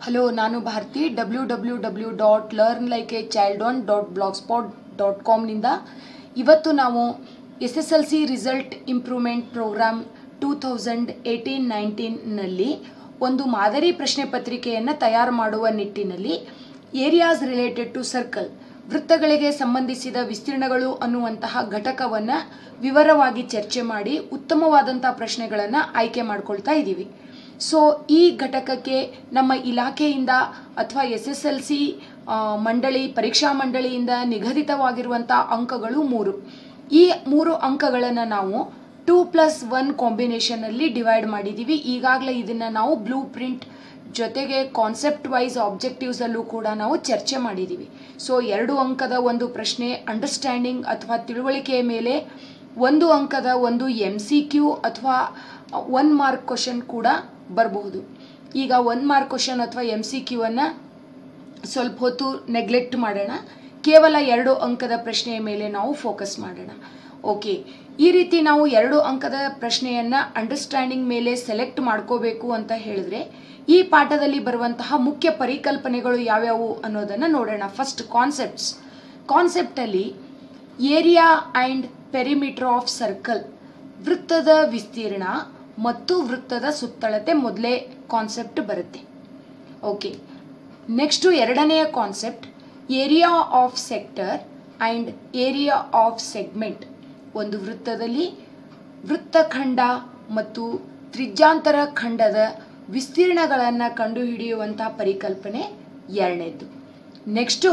hello ನಾನು Bharathi W W W dot learn like a child on dot blogspot dot ಕಾಮ್ನಿಂದ ಇವತ್ತು ನಾವು S S L C result improvement program two thousand eighteen ನೈನ್ಟೀನ್ನಲ್ಲಿ ಒಂದು ಮಾದರಿ ಪ್ರಶ್ನೆ ಪತ್ರಿಕೆಯನ್ನು ತಯಾರು ಮಾಡುವ ನಿಟ್ಟಿನಲ್ಲಿ ಏರಿಯಾಸ್ ರಿಲೇಟೆಡ್ ಟು ಸರ್ಕಲ್ ವೃತ್ತಗಳಿಗೆ ಸಂಬಂಧಿಸಿದ ವಿಸ್ತೀರ್ಣಗಳು ಅನ್ನುವಂತಹ ಘಟಕವನ್ನು ವಿವರವಾಗಿ ಚರ್ಚೆ ಮಾಡಿ ಉತ್ತಮವಾದಂಥ ಪ್ರಶ್ನೆಗಳನ್ನು ಆಯ್ಕೆ ಮಾಡ್ಕೊಳ್ತಾ ಇದ್ದೀವಿ ಸೊ ಈ ಘಟಕಕ್ಕೆ ನಮ್ಮ ಇಲಾಖೆಯಿಂದ ಅಥವಾ ಎಸ್ ಎಸ್ ಎಲ್ ಸಿ ಮಂಡಳಿ ಪರೀಕ್ಷಾ ಮಂಡಳಿಯಿಂದ ನಿಗದಿತವಾಗಿರುವಂಥ ಅಂಕಗಳು ಮೂರು ಈ ಮೂರು ಅಂಕಗಳನ್ನು ನಾವು ಟೂ ಪ್ಲಸ್ ಒನ್ ಕಾಂಬಿನೇಷನಲ್ಲಿ ಡಿವೈಡ್ ಮಾಡಿದ್ದೀವಿ ಈಗಾಗಲೇ ಇದನ್ನು ನಾವು ಬ್ಲೂ ಪ್ರಿಂಟ್ ಜೊತೆಗೆ ಕಾನ್ಸೆಪ್ಟ್ ವೈಸ್ ಆಬ್ಜೆಕ್ಟಿವ್ಸಲ್ಲೂ ಕೂಡ ನಾವು ಚರ್ಚೆ ಮಾಡಿದ್ದೀವಿ ಸೊ ಎರಡು ಅಂಕದ ಒಂದು ಪ್ರಶ್ನೆ ಅಂಡರ್ಸ್ಟ್ಯಾಂಡಿಂಗ್ ಅಥವಾ ತಿಳುವಳಿಕೆಯ ಮೇಲೆ ಒಂದು ಅಂಕದ ಒಂದು ಎಮ್ ಸಿ ಕ್ಯೂ ಅಥವಾ ಒನ್ ಮಾರ್ಕ್ ಕ್ವಶನ್ ಕೂಡ ಬರಬಹುದು ಈಗ ಒನ್ ಮಾರ್ಕ್ ಕ್ವಶನ್ ಅಥವಾ ಎಮ್ ಸಿ ಕ್ಯೂ ಅನ್ನು ಸ್ವಲ್ಪ ಹೊತ್ತು ನೆಗ್ಲೆಕ್ಟ್ ಮಾಡೋಣ ಕೇವಲ ಎರಡು ಅಂಕದ ಪ್ರಶ್ನೆಯ ಮೇಲೆ ನಾವು ಫೋಕಸ್ ಮಾಡೋಣ ಓಕೆ ಈ ರೀತಿ ನಾವು ಎರಡು ಅಂಕದ ಪ್ರಶ್ನೆಯನ್ನು ಅಂಡರ್ಸ್ಟ್ಯಾಂಡಿಂಗ್ ಮೇಲೆ ಸೆಲೆಕ್ಟ್ ಮಾಡ್ಕೋಬೇಕು ಅಂತ ಹೇಳಿದ್ರೆ ಈ ಪಾಠದಲ್ಲಿ ಬರುವಂತಹ ಮುಖ್ಯ ಪರಿಕಲ್ಪನೆಗಳು ಯಾವ್ಯಾವು ಅನ್ನೋದನ್ನು ನೋಡೋಣ ಫಸ್ಟ್ ಕಾನ್ಸೆಪ್ಟ್ಸ್ ಕಾನ್ಸೆಪ್ಟಲ್ಲಿ area and perimeter of circle ವೃತ್ತದ ವಿಸ್ತೀರ್ಣ ಮತ್ತು ವೃತ್ತದ ಸುತ್ತಳತೆ ಮೊದಲೇ ಕಾನ್ಸೆಪ್ಟ್ ಬರುತ್ತೆ ಓಕೆ ನೆಕ್ಸ್ಟು ಎರಡನೆಯ concept area of sector and area of segment ಒಂದು ವೃತ್ತದಲ್ಲಿ ವೃತ್ತಖಂಡ ಮತ್ತು ತ್ರಿಜ್ಯಾಂತರ ಖಂಡದ ವಿಸ್ತೀರ್ಣಗಳನ್ನು ಕಂಡುಹಿಡಿಯುವಂಥ ಪರಿಕಲ್ಪನೆ ಎರಡನೇದು next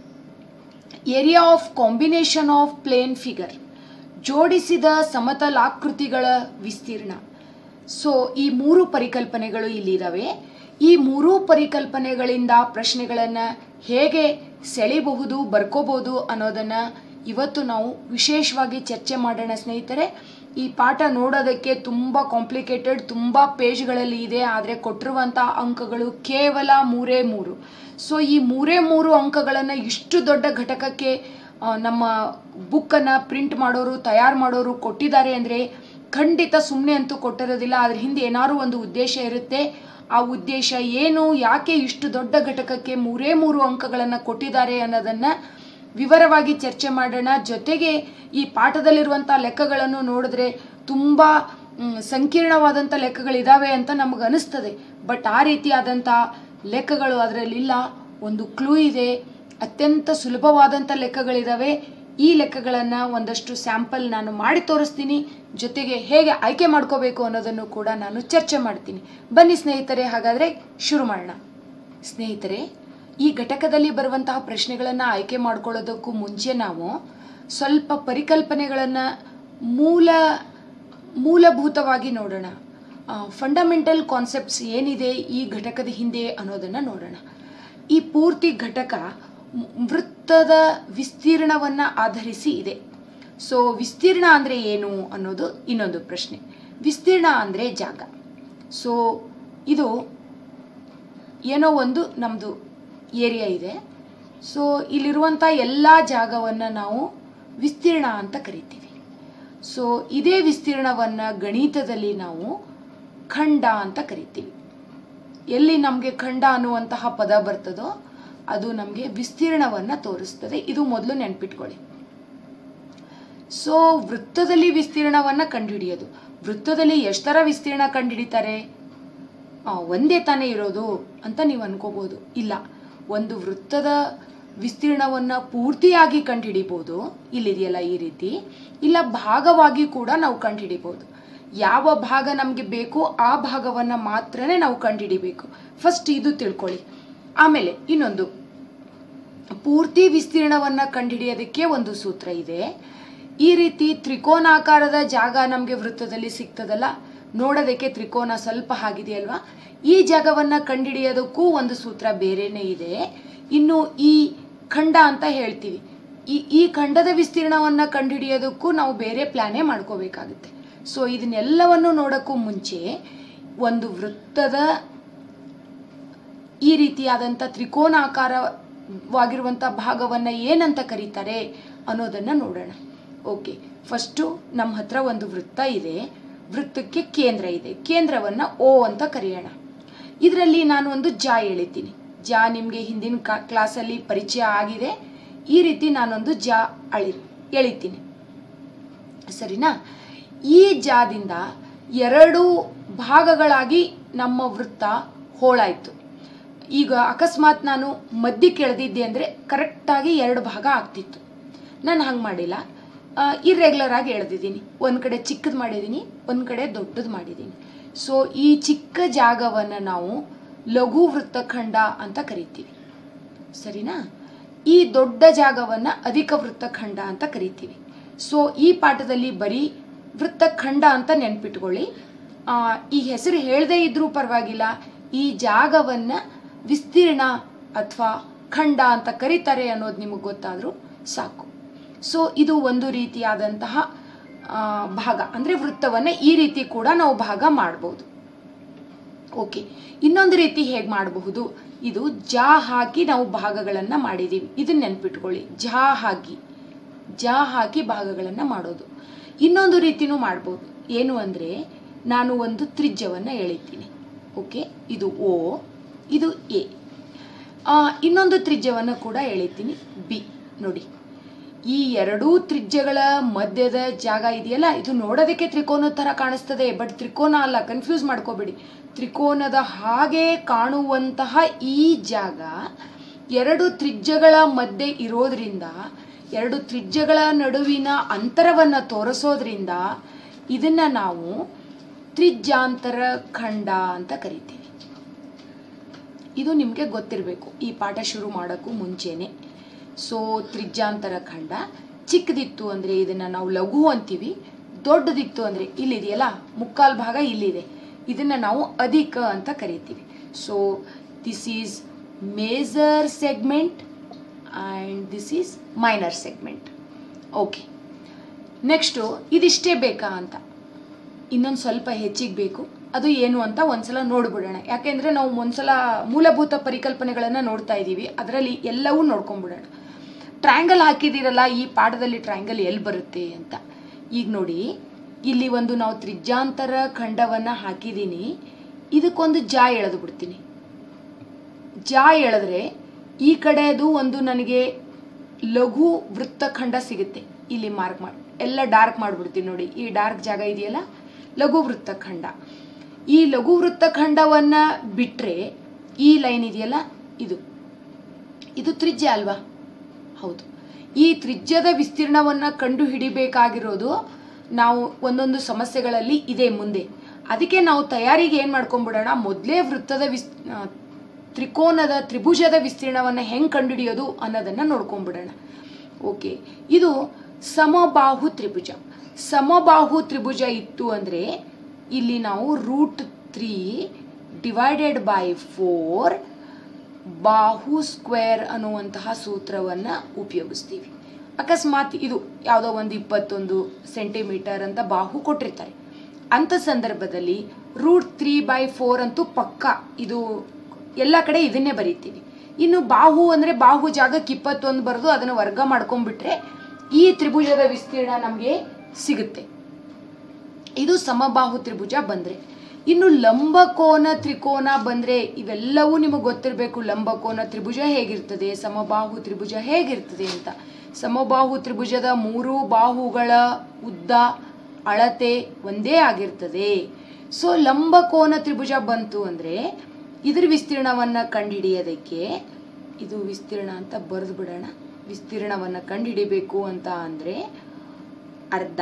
area of combination of plane figure ಜೋಡಿಸಿದ ಸಮತಲಾಕೃತಿಗಳ ವಿಸ್ತೀರ್ಣ ಸೊ ಈ ಮೂರು ಪರಿಕಲ್ಪನೆಗಳು ಇಲ್ಲಿದ್ದಾವೆ ಈ ಮೂರೂ ಪರಿಕಲ್ಪನೆಗಳಿಂದ ಪ್ರಶ್ನೆಗಳನ್ನು ಹೇಗೆ ಸೆಳಿಬಹುದು ಬರ್ಕೋಬಹುದು ಅನ್ನೋದನ್ನು ಇವತ್ತು ನಾವು ವಿಶೇಷವಾಗಿ ಚರ್ಚೆ ಮಾಡೋಣ ಸ್ನೇಹಿತರೆ ಈ ಪಾಠ ನೋಡೋದಕ್ಕೆ ತುಂಬ ಕಾಂಪ್ಲಿಕೇಟೆಡ್ ತುಂಬ ಪೇಜ್ಗಳಲ್ಲಿ ಇದೆ ಆದರೆ ಕೊಟ್ಟಿರುವಂಥ ಅಂಕಗಳು ಕೇವಲ ಮೂರೇ ಮೂರು ಸೊ ಈ ಮೂರೇ ಮೂರು ಅಂಕಗಳನ್ನು ಇಷ್ಟು ದೊಡ್ಡ ಘಟಕಕ್ಕೆ ನಮ್ಮ ಬುಕ್ಕನ್ನು ಪ್ರಿಂಟ್ ಮಾಡೋರು ತಯಾರು ಮಾಡೋರು ಕೊಟ್ಟಿದ್ದಾರೆ ಅಂದರೆ ಖಂಡಿತ ಸುಮ್ಮನೆ ಅಂತೂ ಕೊಟ್ಟಿರೋದಿಲ್ಲ ಅದ್ರ ಹಿಂದೆ ಏನಾದ್ರು ಒಂದು ಉದ್ದೇಶ ಇರುತ್ತೆ ಆ ಉದ್ದೇಶ ಏನು ಯಾಕೆ ಇಷ್ಟು ದೊಡ್ಡ ಘಟಕಕ್ಕೆ ಮೂರೇ ಮೂರು ಅಂಕಗಳನ್ನು ಕೊಟ್ಟಿದ್ದಾರೆ ಅನ್ನೋದನ್ನು ವಿವರವಾಗಿ ಚರ್ಚೆ ಮಾಡೋಣ ಜೊತೆಗೆ ಈ ಪಾಠದಲ್ಲಿರುವಂಥ ಲೆಕ್ಕಗಳನ್ನು ನೋಡಿದ್ರೆ ತುಂಬ ಸಂಕೀರ್ಣವಾದಂಥ ಲೆಕ್ಕಗಳಿದ್ದಾವೆ ಅಂತ ನಮಗೆ ಅನಿಸ್ತದೆ ಬಟ್ ಆ ರೀತಿಯಾದಂಥ ಲೆಕ್ಕಗಳು ಅದರಲ್ಲಿಲ್ಲ ಒಂದು ಕ್ಲೂ ಇದೆ ಅತ್ಯಂತ ಸುಲಭವಾದಂಥ ಲೆಕ್ಕಗಳಿದ್ದಾವೆ ಈ ಲೆಕ್ಕಗಳನ್ನು ಒಂದಷ್ಟು ಸ್ಯಾಂಪಲ್ ನಾನು ಮಾಡಿ ತೋರಿಸ್ತೀನಿ ಜೊತೆಗೆ ಹೇಗೆ ಆಯ್ಕೆ ಮಾಡ್ಕೋಬೇಕು ಅನ್ನೋದನ್ನು ಕೂಡ ನಾನು ಚರ್ಚೆ ಮಾಡ್ತೀನಿ ಬನ್ನಿ ಸ್ನೇಹಿತರೆ ಹಾಗಾದರೆ ಶುರು ಮಾಡೋಣ ಸ್ನೇಹಿತರೆ ಈ ಘಟಕದಲ್ಲಿ ಬರುವಂತಹ ಪ್ರಶ್ನೆಗಳನ್ನು ಆಯ್ಕೆ ಮಾಡ್ಕೊಳ್ಳೋದಕ್ಕೂ ಮುಂಚೆ ನಾವು ಸ್ವಲ್ಪ ಪರಿಕಲ್ಪನೆಗಳನ್ನು ಮೂಲ ಮೂಲಭೂತವಾಗಿ ನೋಡೋಣ ಫಂಡಮೆಂಟಲ್ ಕಾನ್ಸೆಪ್ಟ್ಸ್ ಏನಿದೆ ಈ ಘಟಕದ ಹಿಂದೆ ಅನ್ನೋದನ್ನು ನೋಡೋಣ ಈ ಪೂರ್ತಿ ಘಟಕ ವೃತ್ತದ ವಿಸ್ತೀರ್ಣವನ್ನು ಆಧರಿಸಿ ಇದೆ ಸೊ ವಿಸ್ತೀರ್ಣ ಅಂದರೆ ಏನು ಅನ್ನೋದು ಇನ್ನೊಂದು ಪ್ರಶ್ನೆ ವಿಸ್ತೀರ್ಣ ಅಂದರೆ ಜಾಗ ಸೊ ಇದು ಏನೋ ಒಂದು ನಮ್ಮದು ಏರಿಯಾ ಇದೆ ಸೊ ಇಲ್ಲಿರುವಂಥ ಎಲ್ಲ ಜಾಗವನ್ನು ನಾವು ವಿಸ್ತೀರ್ಣ ಅಂತ ಕರಿತೀವಿ ಸೊ ಇದೇ ವಿಸ್ತೀರ್ಣವನ್ನು ಗಣಿತದಲ್ಲಿ ನಾವು ಖಂಡ ಅಂತ ಕರಿತೀವಿ ಎಲ್ಲಿ ನಮಗೆ ಖಂಡ ಅನ್ನುವಂತಹ ಪದ ಬರ್ತದೋ ಅದು ನಮಗೆ ವಿಸ್ತೀರ್ಣವನ್ನು ತೋರಿಸ್ತದೆ ಇದು ಮೊದಲು ನೆನ್ಪಿಟ್ಕೊಳ್ಳಿ ಸೊ ವೃತ್ತದಲ್ಲಿ ವಿಸ್ತೀರ್ಣವನ್ನು ಕಂಡುಹಿಡಿಯೋದು ವೃತ್ತದಲ್ಲಿ ಎಷ್ಟರ ವಿಸ್ತೀರ್ಣ ಕಂಡುಹಿಡಿತಾರೆ ಒಂದೇ ತಾನೇ ಇರೋದು ಅಂತ ನೀವು ಅನ್ಕೋಬೋದು ಇಲ್ಲ ಒಂದು ವೃತ್ತದ ವಿಸ್ತೀರ್ಣವನ್ನು ಪೂರ್ತಿಯಾಗಿ ಕಂಡುಹಿಡಿಬೋದು ಇಲ್ಲಿದೆಯಲ್ಲ ಈ ರೀತಿ ಇಲ್ಲ ಭಾಗವಾಗಿ ಕೂಡ ನಾವು ಕಂಡುಹಿಡಿಬೋದು ಯಾವ ಭಾಗ ನಮಗೆ ಬೇಕು ಆ ಭಾಗವನ್ನು ಮಾತ್ರನೇ ನಾವು ಕಂಡುಹಿಡಿಬೇಕು ಫಸ್ಟ್ ಇದು ತಿಳ್ಕೊಳ್ಳಿ ಆಮೇಲೆ ಇನ್ನೊಂದು ಪೂರ್ತಿ ವಿಸ್ತೀರ್ಣವನ್ನು ಕಂಡುಹಿಡಿಯೋದಕ್ಕೆ ಒಂದು ಸೂತ್ರ ಇದೆ ಈ ರೀತಿ ತ್ರಿಕೋನಾಕಾರದ ಜಾಗ ನಮಗೆ ವೃತ್ತದಲ್ಲಿ ಸಿಗ್ತದಲ್ಲ ನೋಡೋದಕ್ಕೆ ತ್ರಿಕೋನ ಸ್ವಲ್ಪ ಆಗಿದೆಯಲ್ವಾ ಈ ಜಾಗವನ್ನು ಕಂಡುಹಿಡಿಯೋದಕ್ಕೂ ಒಂದು ಸೂತ್ರ ಬೇರೆನೇ ಇದೆ ಇನ್ನು ಈ ಖಂಡ ಅಂತ ಹೇಳ್ತೀವಿ ಈ ಈ ಖಂಡದ ವಿಸ್ತೀರ್ಣವನ್ನು ಕಂಡುಹಿಡಿಯೋದಕ್ಕೂ ನಾವು ಬೇರೆ ಪ್ಲ್ಯಾನೇ ಮಾಡ್ಕೋಬೇಕಾಗುತ್ತೆ ಸೊ ಇದನ್ನೆಲ್ಲವನ್ನು ನೋಡೋಕ್ಕೂ ಮುಂಚೆ ಒಂದು ವೃತ್ತದ ಈ ರೀತಿಯಾದಂಥ ತ್ರಿಕೋನಾಕಾರವಾಗಿರುವಂಥ ಭಾಗವನ್ನು ಏನಂತ ಕರೀತಾರೆ ಅನ್ನೋದನ್ನು ನೋಡೋಣ ಓಕೆ ಫಸ್ಟು ನಮ್ಮ ಹತ್ರ ಒಂದು ವೃತ್ತ ಇದೆ ವೃತ್ತಕ್ಕೆ ಕೇಂದ್ರ ಇದೆ ಕೇಂದ್ರವನ್ನು ಓ ಅಂತ ಕರೆಯೋಣ ಇದರಲ್ಲಿ ನಾನು ಒಂದು ಜಾ ಎಳಿತೀನಿ ಜಾ ನಿಮಗೆ ಹಿಂದಿನ ಕ್ಲಾಸಲ್ಲಿ ಪರಿಚಯ ಆಗಿದೆ ಈ ರೀತಿ ನಾನೊಂದು ಜಾ ಅಳಿ ಎಳಿತೀನಿ ಸರಿನಾ ಈ ಜಾದಿಂದ ಎರಡು ಭಾಗಗಳಾಗಿ ನಮ್ಮ ವೃತ್ತ ಹೋಳಾಯಿತು ಈಗ ಅಕಸ್ಮಾತ್ ನಾನು ಮಧ್ಯಕ್ಕೆ ಎಳೆದಿದ್ದೆ ಅಂದರೆ ಕರೆಕ್ಟಾಗಿ ಎರಡು ಭಾಗ ಆಗ್ತಿತ್ತು ನಾನು ಹಂಗೆ ಮಾಡಿಲ್ಲ ಇರ್ರೆಗ್ಯುಲರ್ ಆಗಿ ಎಳೆದಿದ್ದೀನಿ ಒಂದು ಕಡೆ ಚಿಕ್ಕದು ಮಾಡಿದ್ದೀನಿ ಒಂದು ಕಡೆ ದೊಡ್ಡದು ಮಾಡಿದ್ದೀನಿ ಸೊ ಈ ಚಿಕ್ಕ ಜಾಗವನ್ನು ನಾವು ಲಘು ವೃತ್ತಖಂಡ ಅಂತ ಕರಿತೀವಿ ಸರಿನಾ ಈ ದೊಡ್ಡ ಜಾಗವನ್ನು ಅಧಿಕ ವೃತ್ತಖಂಡ ಅಂತ ಕರಿತೀವಿ ಸೊ ಈ ಪಾಠದಲ್ಲಿ ಬರೀ ವೃತ್ತಖಂಡ ಅಂತ ನೆನ್ಪಿಟ್ಕೊಳ್ಳಿ ಆ, ಈ ಹೆಸರು ಹೇಳದೇ ಇದ್ರೂ ಪರವಾಗಿಲ್ಲ ಈ ಜಾಗವನ್ನು ವಿಸ್ತೀರ್ಣ ಅಥವಾ ಖಂಡ ಅಂತ ಕರೀತಾರೆ ಅನ್ನೋದು ನಿಮಗೆ ಗೊತ್ತಾದರೂ ಸಾಕು ಸೊ ಇದು ಒಂದು ರೀತಿಯಾದಂತಹ ಆ, ಭಾಗ ಅಂದರೆ ವೃತ್ತವನ್ನು ಈ ರೀತಿ ಕೂಡ ನಾವು ಭಾಗ ಮಾಡ್ಬೋದು ಓಕೆ ಇನ್ನೊಂದು ರೀತಿ ಹೇಗೆ ಮಾಡಬಹುದು ಇದು ಜಾ ಹಾಕಿ ನಾವು ಭಾಗಗಳನ್ನು ಮಾಡಿದ್ದೀವಿ ಇದನ್ನ ನೆನ್ಪಿಟ್ಕೊಳ್ಳಿ ಜಾ ಹಾಕಿ ಜಾ ಹಾಕಿ ಭಾಗಗಳನ್ನು ಮಾಡೋದು ಇನ್ನೊಂದು ರೀತಿನೂ ಮಾಡ್ಬೋದು ಏನು ಅಂದರೆ ನಾನು ಒಂದು ತ್ರಿಜ್ಯವನ್ನು ಎಳಿತೀನಿ ಓಕೆ ಇದು ಓ ಇದು ಎ ಆ, ಇನ್ನೊಂದು ತ್ರಿಜ್ಯವನ್ನು ಕೂಡ ಎಳಿತೀನಿ ಬಿ ನೋಡಿ ಈ ಎರಡೂ ತ್ರಿಜ್ಯಗಳ ಮಧ್ಯದ ಜಾಗ ಇದೆಯಲ್ಲ ಇದು ನೋಡೋದಕ್ಕೆ ತ್ರಿಕೋನದ ಥರ ಕಾಣಿಸ್ತದೆ ಬಟ್ ತ್ರಿಕೋನ ಅಲ್ಲ ಕನ್ಫ್ಯೂಸ್ ಮಾಡ್ಕೋಬೇಡಿ ತ್ರಿಕೋನದ ಹಾಗೆ ಕಾಣುವಂತಹ ಈ ಜಾಗ ಎರಡು ತ್ರಿಜ್ಯಗಳ ಮಧ್ಯೆ ಇರೋದ್ರಿಂದ ಎರಡು ತ್ರಿಜ್ಯಗಳ ನಡುವಿನ ಅಂತರವನ್ನು ತೋರಿಸೋದ್ರಿಂದ ಇದನ್ನ ನಾವು ತ್ರಿಜ್ಯಾಂತರ ಖಂಡ ಅಂತ ಕರಿತೀವಿ ಇದು ನಿಮಗೆ ಗೊತ್ತಿರಬೇಕು ಈ ಪಾಠ ಶುರು ಮಾಡೋಕ್ಕೂ ಮುಂಚೆನೆ ಸೊ ತ್ರಿಜ್ಯಾಂತರ ಖಂಡ ಚಿಕ್ಕದಿತ್ತು ಅಂದರೆ ಇದನ್ನು ನಾವು ಲಘು ಅಂತೀವಿ ದೊಡ್ಡದಿತ್ತು ಅಂದರೆ ಇಲ್ಲಿದೆಯಲ್ಲ ಮುಕ್ಕಾಲು ಭಾಗ ಇಲ್ಲಿದೆ ಇದನ್ನು ನಾವು ಅಧಿಕ ಅಂತ ಕರಿತೀವಿ so this is major segment and this is minor segment okay next ಇದಿಷ್ಟೇ ಬೇಕಾ ಅಂತ ಇನ್ನೊಂದು ಸ್ವಲ್ಪ ಹೆಚ್ಚಿಗೆ ಬೇಕು ಅದು ಏನು ಅಂತ ಒಂದ್ಸಲ ನೋಡ್ಬಿಡೋಣ ಯಾಕೆಂದರೆ ನಾವು ಒಂದ್ಸಲ ಮೂಲಭೂತ ಪರಿಕಲ್ಪನೆಗಳನ್ನು ನೋಡ್ತಾ ಇದ್ದೀವಿ ಅದರಲ್ಲಿ ಎಲ್ಲವೂ ನೋಡ್ಕೊಂಡ್ಬಿಡೋಣ ಟ್ರಯಾಂಗಲ್ ಹಾಕಿದ್ದೀರಲ್ಲ ಈ ಪಾಠದಲ್ಲಿ ಟ್ರಯಾಂಗಲ್ ಎಲ್ಲಿ ಬರುತ್ತೆ ಅಂತ ಈಗ ನೋಡಿ ಇಲ್ಲಿ ಒಂದು ನಾವು ತ್ರಿಜ್ಯಾಂತರ ಖಂಡವನ್ನು ಹಾಕಿದ್ದೀನಿ ಇದಕ್ಕೊಂದು ಜಾ ಎಳೆದು ಬಿಡ್ತೀನಿ ಜಾ ಎಳೆದ್ರೆ ಈ ಕಡೆದು ಒಂದು ನನಗೆ ಲಘು ವೃತ್ತಖಂಡ ಸಿಗುತ್ತೆ ಇಲ್ಲಿ ಮಾರ್ಕ್ ಮಾಡಿ ಎಲ್ಲ ಡಾರ್ಕ್ ಮಾಡಿಬಿಡ್ತೀನಿ ನೋಡಿ ಈ ಡಾರ್ಕ್ ಜಾಗ ಇದೆಯಲ್ಲ ಲಘು ವೃತ್ತಖಂಡ ಈ ಲಘು ವೃತ್ತಖಂಡವನ್ನು ಬಿಟ್ಟರೆ ಈ ಲೈನ್ ಇದೆಯಲ್ಲ ಇದು ಇದು ತ್ರಿಜ್ಯ ಅಲ್ವಾ ಹೌದು ಈ ತ್ರಿಜ್ಯದ ವಿಸ್ತೀರ್ಣವನ್ನು ಕಂಡು ಹಿಡಿಬೇಕಾಗಿರೋದು ನಾವು ಒಂದೊಂದು ಸಮಸ್ಯೆಗಳಲ್ಲಿ ಇದೆ ಮುಂದೆ ಅದಕ್ಕೆ ನಾವು ತಯಾರಿಗೆ ಏನು ಮಾಡ್ಕೊಂಡ್ಬಿಡೋಣ ಮೊದಲೇ ವೃತ್ತದ ವಿಸ್ ಆ, ತ್ರಿಕೋನದ ತ್ರಿಭುಜದ ವಿಸ್ತೀರ್ಣವನ್ನು ಹೆಂಗೆ ಕಂಡುಹಿಡಿಯೋದು ಅನ್ನೋದನ್ನು ನೋಡ್ಕೊಂಡ್ಬಿಡೋಣ ಓಕೆ ಇದು ಸಮಬಾಹು ತ್ರಿಭುಜ ಸಮಬಾಹು ತ್ರಿಭುಜ ಇತ್ತು ಅಂದರೆ ಇಲ್ಲಿ ನಾವು root three divided by four ಬಾಹು ಸ್ಕ್ವೇರ್ ಅನ್ನುವಂತಹ ಸೂತ್ರವನ್ನು ಉಪಯೋಗಿಸ್ತೀವಿ ಅಕಸ್ಮಾತ್ ಇದು ಯಾವುದೋ ಒಂದು ಇಪ್ಪತ್ತೊಂದು ಸೆಂಟಿಮೀಟರ್ ಅಂತ ಬಾಹು ಕೊಟ್ಟಿರ್ತಾರೆ ಅಂಥ ಸಂದರ್ಭದಲ್ಲಿ ರೂಟ್ ತ್ರೀ ಬೈ ಫೋರ್ ಅಂತೂ ಪಕ್ಕ ಇದು ಎಲ್ಲ ಕಡೆ ಇದನ್ನೇ ಬರೀತೀವಿ ಇನ್ನು ಬಾಹು ಅಂದರೆ ಬಾಹು ಜಾಗಕ್ಕೆ ಇಪ್ಪತ್ತೊಂದು ಬರೆದು ಅದನ್ನು ವರ್ಗ ಮಾಡ್ಕೊಂಡ್ಬಿಟ್ರೆ ಈ ತ್ರಿಭುಜದ ವಿಸ್ತೀರ್ಣ ನಮಗೆ ಸಿಗುತ್ತೆ ಇದು ಸಮಬಾಹು ತ್ರಿಭುಜ ಬಂದರೆ ಇನ್ನು ಲಂಬಕೋನ ತ್ರಿಕೋನ ಬಂದರೆ ಇವೆಲ್ಲವೂ ನಿಮಗೆ ಗೊತ್ತಿರಬೇಕು ಲಂಬಕೋನ ತ್ರಿಭುಜ ಹೇಗಿರ್ತದೆ ಸಮಬಾಹು ತ್ರಿಭುಜ ಹೇಗಿರ್ತದೆ ಅಂತ ಸಮಬಾಹು ತ್ರಿಭುಜದ ಮೂರು ಬಾಹುಗಳ ಉದ್ದ ಅಳತೆ ಒಂದೇ ಆಗಿರ್ತದೆ ಸೊ ಲಂಬಕೋನ ತ್ರಿಭುಜ ಬಂತು ಅಂದರೆ ಇದ್ರ ವಿಸ್ತೀರ್ಣವನ್ನು ಕಂಡುಹಿಡಿಯೋದಕ್ಕೆ ಇದು ವಿಸ್ತೀರ್ಣ ಅಂತ ಬರೆದು ಬಿಡೋಣ ವಿಸ್ತೀರ್ಣವನ್ನು ಕಂಡುಹಿಡಿಬೇಕು ಅಂತ ಅಂದರೆ ಅರ್ಧ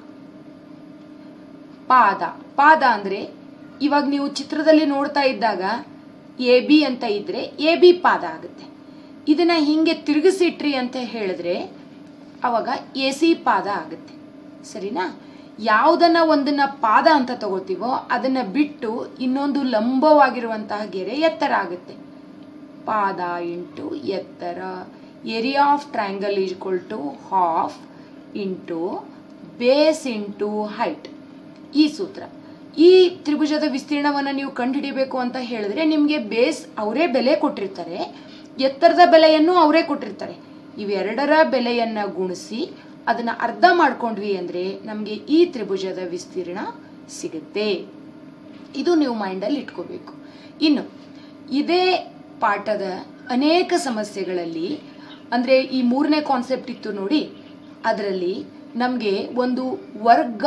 ಪಾದ ಪಾದ ಅಂದರೆ ಇವಾಗ ನೀವು ಚಿತ್ರದಲ್ಲಿ ನೋಡ್ತಾ ಇದ್ದಾಗ ಎ ಬಿ ಅಂತ ಇದ್ದರೆ ಎ ಬಿ ಪಾದ ಆಗುತ್ತೆ ಇದನ್ನು ಹೀಗೆ ತಿರುಗಿಸಿಟ್ರಿ ಅಂತ ಹೇಳಿದ್ರೆ ಅವಾಗ ಎ ಸಿ ಪಾದ ಆಗುತ್ತೆ ಸರಿನಾ ಯಾವುದನ್ನ ಒಂದನ್ನ ಪಾದ ಅಂತ ತಗೋತೀವೋ ಅದನ್ನು ಬಿಟ್ಟು ಇನ್ನೊಂದು ಲಂಬವಾಗಿರುವಂತಹ ಗೆರೆ ಎತ್ತರ ಆಗುತ್ತೆ ಪಾದ ಇಂಟು ಎತ್ತರ area of triangle is equal to half into base into height ಈ ಸೂತ್ರ ಈ ತ್ರಿಭುಜದ ವಿಸ್ತೀರ್ಣವನ್ನು ನೀವು ಕಂಡುಹಿಡಿಬೇಕು ಅಂತ ಹೇಳಿದ್ರೆ ನಿಮಗೆ ಬೇಸ್ ಅವರೇ ಬೆಲೆ ಕೊಟ್ಟಿರ್ತಾರೆ ಎತ್ತರದ ಬೆಲೆಯನ್ನು ಅವರೇ ಕೊಟ್ಟಿರ್ತಾರೆ ಇವೆರಡರ ಬೆಲೆಯನ್ನು ಗುಣಿಸಿ ಅದನ್ನು ಅರ್ಧ ಮಾಡ್ಕೊಂಡ್ವಿ ಅಂದರೆ ನಮಗೆ ಈ ತ್ರಿಭುಜದ ವಿಸ್ತೀರ್ಣ ಸಿಗುತ್ತೆ ಇದು ನೀವು ಮೈಂಡಲ್ಲಿ ಇಟ್ಕೋಬೇಕು ಇನ್ನು ಇದೇ ಪಾಠದ ಅನೇಕ ಸಮಸ್ಯೆಗಳಲ್ಲಿ ಅಂದರೆ ಈ ಮೂರನೇ ಕಾನ್ಸೆಪ್ಟ್ ಇತ್ತು ನೋಡಿ ಅದರಲ್ಲಿ ನಮಗೆ ಒಂದು ವರ್ಗ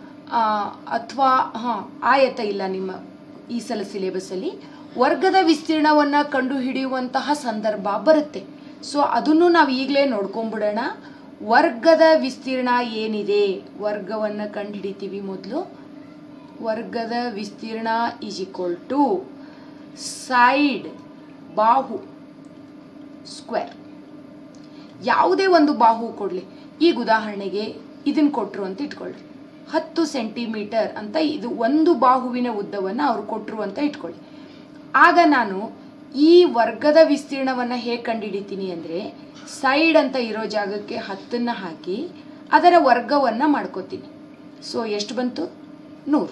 ಅಥವಾ ಹಾಂ ಆಯತ ಇಲ್ಲ ನಿಮ್ಮ ಈ ಸಲ ಸಿಲೆಬಸ್ಸಲ್ಲಿ ವರ್ಗದ ವಿಸ್ತೀರ್ಣವನ್ನು ಕಂಡುಹಿಡಿಯುವಂತಹ ಸಂದರ್ಭ ಬರುತ್ತೆ ಸೊ ಅದನ್ನು ನಾವು ಈಗಲೇ ನೋಡ್ಕೊಂಬಿಡೋಣ ವರ್ಗದ ವಿಸ್ತೀರ್ಣ ಏನಿದೆ ವರ್ಗವನ್ನು ಕಂಡುಹಿಡಿತೀವಿ ಮೊದಲು ವರ್ಗದ ವಿಸ್ತೀರ್ಣ ಈಸ್ ಈಕ್ವಲ್ ಟು ಸೈಡ್ ಬಾಹು ಸ್ಕ್ವೇರ್ ಯಾವುದೇ ಒಂದು ಬಾಹು ಕೊಡಲಿ ಈಗ ಉದಾಹರಣೆಗೆ ಇದನ್ನು ಕೊಟ್ಟರು ಅಂತ ಇಟ್ಕೊಳ್ಳಿ ಹತ್ತು ಸೆಂಟಿಮೀಟರ್ ಅಂತ ಇದು ಒಂದು ಬಾಹುವಿನ ಉದ್ದವನ್ನು ಅವ್ರು ಕೊಟ್ಟರು ಅಂತ ಇಟ್ಕೊಳ್ಳಿ ಆಗ ನಾನು ಈ ವರ್ಗದ ವಿಸ್ತೀರ್ಣವನ್ನು ಹೇಗೆ ಕಂಡುಹಿಡಿತೀನಿ ಅಂದರೆ ಸೈಡ್ ಅಂತ ಇರೋ ಜಾಗಕ್ಕೆ ಹತ್ತನ್ನು ಹಾಕಿ ಅದರ ವರ್ಗವನ್ನು ಮಾಡ್ಕೋತೀನಿ ಸೊ ಎಷ್ಟು ಬಂತು ನೂರು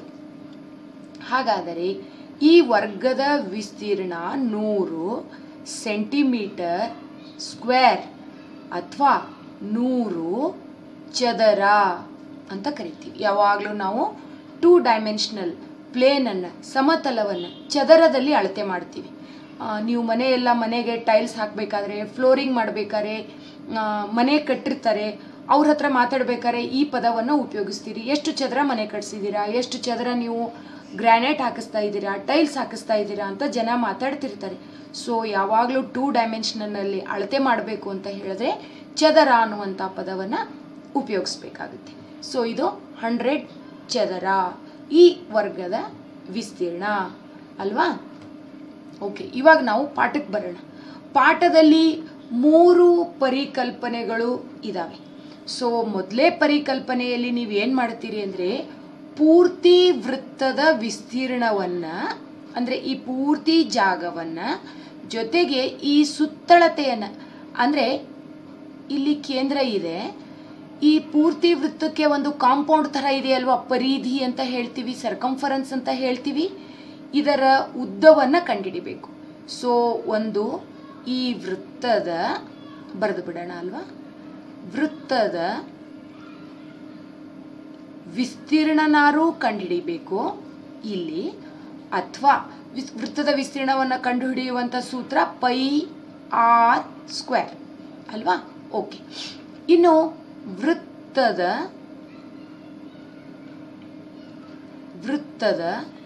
ಹಾಗಾದರೆ ಈ ವರ್ಗದ ವಿಸ್ತೀರ್ಣ ನೂರು ಸೆಂಟಿಮೀಟರ್ ಸ್ಕ್ವೇರ್ ಅಥವಾ ನೂರು ಚದರ ಅಂತ ಕರಿತೀವಿ ಯಾವಾಗಲೂ ನಾವು ಟೂ ಡೈಮೆನ್ಷನಲ್ ಪ್ಲೇನನ್ನು ಸಮತಲವನ್ನು ಚದರದಲ್ಲಿ ಅಳತೆ ಮಾಡ್ತೀವಿ ಆ, ನೀವು ಮನೆಯೆಲ್ಲ ಮನೆಗೆ ಟೈಲ್ಸ್ ಹಾಕಬೇಕಾದ್ರೆ ಫ್ಲೋರಿಂಗ್ ಮಾಡಬೇಕಾದ್ರೆ ಮನೆ ಕಟ್ಟಿರ್ತಾರೆ ಅವ್ರ ಹತ್ರ ಮಾತಾಡ್ಬೇಕಾದ್ರೆ ಈ ಪದವನ್ನು ಉಪಯೋಗಿಸ್ತೀರಿ ಎಷ್ಟು ಚದರ ಮನೆ ಕಟ್ಸಿದ್ದೀರಾ ಎಷ್ಟು ಚದರ ನೀವು ಗ್ರಾನೈಟ್ ಹಾಕಿಸ್ತಾ ಇದ್ದೀರಾ ಟೈಲ್ಸ್ ಹಾಕಿಸ್ತಾ ಇದ್ದೀರಾ ಅಂತ ಜನ ಮಾತಾಡ್ತಿರ್ತಾರೆ ಸೊ ಯಾವಾಗಲೂ ಟೂ ಡೈಮೆನ್ಷನಲ್ಲಿ ಅಳತೆ ಮಾಡಬೇಕು ಅಂತ ಹೇಳಿದ್ರೆ ಚದರ ಅನ್ನುವಂಥ ಪದವನ್ನು ಉಪಯೋಗಿಸ್ಬೇಕಾಗುತ್ತೆ ಸೊ ಇದು ಹಂಡ್ರೆಡ್ ಚದರ ಈ ವರ್ಗದ ವಿಸ್ತೀರ್ಣ ಅಲ್ವಾ ಓಕೆ ಇವಾಗ ನಾವು ಪಾಠಕ್ಕೆ ಬರೋಣ ಪಾಠದಲ್ಲಿ ಮೂರು ಪರಿಕಲ್ಪನೆಗಳು ಇದ್ದಾವೆ ಸೊ ಮೊದಲೇ ಪರಿಕಲ್ಪನೆಯಲ್ಲಿ ನೀವು ಏನು ಮಾಡ್ತೀರಿ ಅಂದರೆ ಪೂರ್ತಿ ವೃತ್ತದ ವಿಸ್ತೀರ್ಣವನ್ನು ಅಂದರೆ ಈ ಪೂರ್ತಿ ಜಾಗವನ್ನು ಜೊತೆಗೆ ಈ ಸುತ್ತಳತೆಯನ್ನು ಅಂದರೆ ಇಲ್ಲಿ ಕೇಂದ್ರ ಇದೆ ಈ ಪೂರ್ತಿ ವೃತ್ತಕ್ಕೆ ಒಂದು ಕಾಂಪೌಂಡ್ ಥರ ಇದೆಯಲ್ವಾ ಪರಿಧಿ ಅಂತ ಹೇಳ್ತೀವಿ ಸರ್ಕಂಫರೆನ್ಸ್ ಅಂತ ಹೇಳ್ತೀವಿ ಇದರ ಉದ್ದವನ್ನು ಕಂಡುಹಿಡಿಬೇಕು ಸೊ ಒಂದು ಈ ವೃತ್ತದ ಬರೆದು ಬಿಡೋಣ ಅಲ್ವಾ ವೃತ್ತದ ವಿಸ್ತೀರ್ಣನಾರು ಕಂಡುಹಿಡಿಬೇಕು ಇಲ್ಲಿ ಅಥವಾ ವಿಸ್ ವೃತ್ತದ ವಿಸ್ತೀರ್ಣವನ್ನು ಕಂಡುಹಿಡಿಯುವಂಥ ಸೂತ್ರ ಪೈ ಆರ್ ಸ್ಕ್ವೇರ್ ಅಲ್ವಾ ಓಕೆ ಇನ್ನು ವೃತ್ತದ ವೃತ್ತದ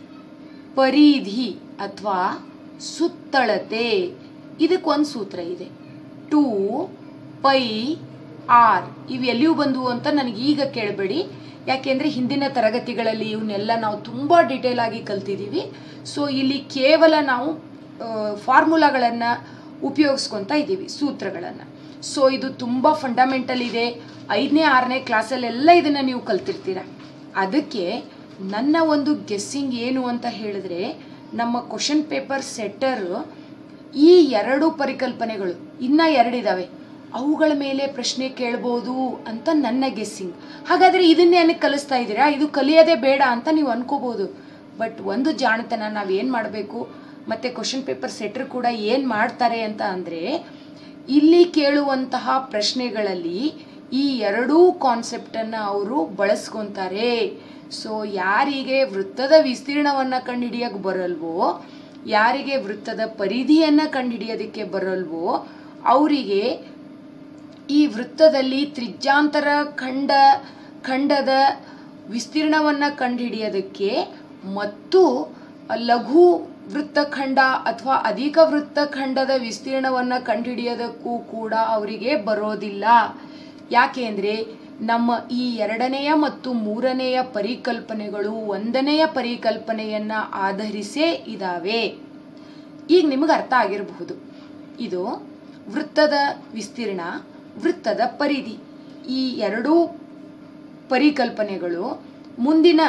ಪರಿಧಿ ಅಥವಾ ಸುತ್ತಳತೆ ಇದಕ್ಕೊಂದು ಸೂತ್ರ ಇದೆ ಟೂ ಪೈ ಆರ್ ಇವು ಎಲ್ಲಿಯೂ ಬಂದವು ಅಂತ ನನಗೆ ಈಗ ಕೇಳಬೇಡಿ ಯಾಕೆಂದರೆ ಹಿಂದಿನ ತರಗತಿಗಳಲ್ಲಿ ಇವನ್ನೆಲ್ಲ ನಾವು ತುಂಬ ಡಿಟೇಲ್ ಆಗಿ ಕಲ್ತಿದ್ದೀವಿ ಸೊ ಇಲ್ಲಿ ಕೇವಲ ನಾವು ಫಾರ್ಮುಲಾಗಳನ್ನು ಉಪಯೋಗಿಸ್ಕೊತಾ ಇದ್ದೀವಿ ಸೂತ್ರಗಳನ್ನು ಸೊ ಇದು ತುಂಬ ಫಂಡಮೆಂಟಲ್ ಇದೆ ಐದನೇ ಆರನೇ ಕ್ಲಾಸಲ್ಲೆಲ್ಲ ಇದನ್ನು ನೀವು ಕಲ್ತಿರ್ತೀರ ಅದಕ್ಕೆ ನನ್ನ ಒಂದು ಗೆಸ್ಸಿಂಗ್ ಏನು ಅಂತ ಹೇಳಿದ್ರೆ ನಮ್ಮ ಕ್ವಶನ್ ಪೇಪರ್ ಸೆಟ್ಟರು ಈ ಎರಡು ಪರಿಕಲ್ಪನೆಗಳು ಇನ್ನೂ ಎರಡಿದಾವೆ ಅವುಗಳ ಮೇಲೆ ಪ್ರಶ್ನೆ ಕೇಳ್ಬೋದು ಅಂತ ನನ್ನ ಗೆಸ್ಸಿಂಗ್ ಹಾಗಾದರೆ ಇದನ್ನೇ ಏನಕ್ಕೆ ಕಲಿಸ್ತಾ ಇದ್ದೀರಾ ಇದು ಕಲಿಯೋದೇ ಬೇಡ ಅಂತ ನೀವು ಅನ್ಕೋಬೋದು ಬಟ್ ಒಂದು ಜಾಣತನ ನಾವು ಏನು ಮಾಡಬೇಕು ಮತ್ತು ಕ್ವಶನ್ ಪೇಪರ್ ಸೆಟ್ರ್ ಕೂಡ ಏನು ಮಾಡ್ತಾರೆ ಅಂತ ಅಂದರೆ ಇಲ್ಲಿ ಕೇಳುವಂತಹ ಪ್ರಶ್ನೆಗಳಲ್ಲಿ ಈ ಎರಡೂ ಕಾನ್ಸೆಪ್ಟನ್ನು ಅವರು ಬಳಸ್ಕೊತಾರೆ ಸೊ ಯಾರಿಗೆ ವೃತ್ತದ ವಿಸ್ತೀರ್ಣವನ್ನು ಕಂಡುಹಿಡಿಯೋಕೆ ಬರಲ್ವೋ ಯಾರಿಗೆ ವೃತ್ತದ ಪರಿಧಿಯನ್ನು ಕಂಡುಹಿಡಿಯೋದಕ್ಕೆ ಬರಲ್ವೋ ಅವರಿಗೆ ಈ ವೃತ್ತದಲ್ಲಿ ತ್ರಿಜ್ಯಾಂತರ ಖಂಡ ಖಂಡದ ವಿಸ್ತೀರ್ಣವನ್ನು ಕಂಡುಹಿಡಿಯೋದಕ್ಕೆ ಮತ್ತು ಲಘು ವೃತ್ತಖಂಡ ಅಥವಾ ಅಧಿಕ ವೃತ್ತಖಂಡದ ವಿಸ್ತೀರ್ಣವನ್ನು ಕಂಡುಹಿಡಿಯೋದಕ್ಕೂ ಕೂಡ ಅವರಿಗೆ ಬರೋದಿಲ್ಲ ಯಾಕೆ ಅಂದರೆ ನಮ್ಮ ಈ ಎರಡನೆಯ ಮತ್ತು ಮೂರನೆಯ ಪರಿಕಲ್ಪನೆಗಳು ಒಂದನೆಯ ಪರಿಕಲ್ಪನೆಯನ್ನು ಆಧರಿಸೇ ಇದ್ದಾವೆ ಈಗ ನಿಮಗೆ ಅರ್ಥ ಆಗಿರಬಹುದು ಇದು ವೃತ್ತದ ವಿಸ್ತೀರ್ಣ ವೃತ್ತದ ಪರಿಧಿ ಈ ಎರಡೂ ಪರಿಕಲ್ಪನೆಗಳು ಮುಂದಿನ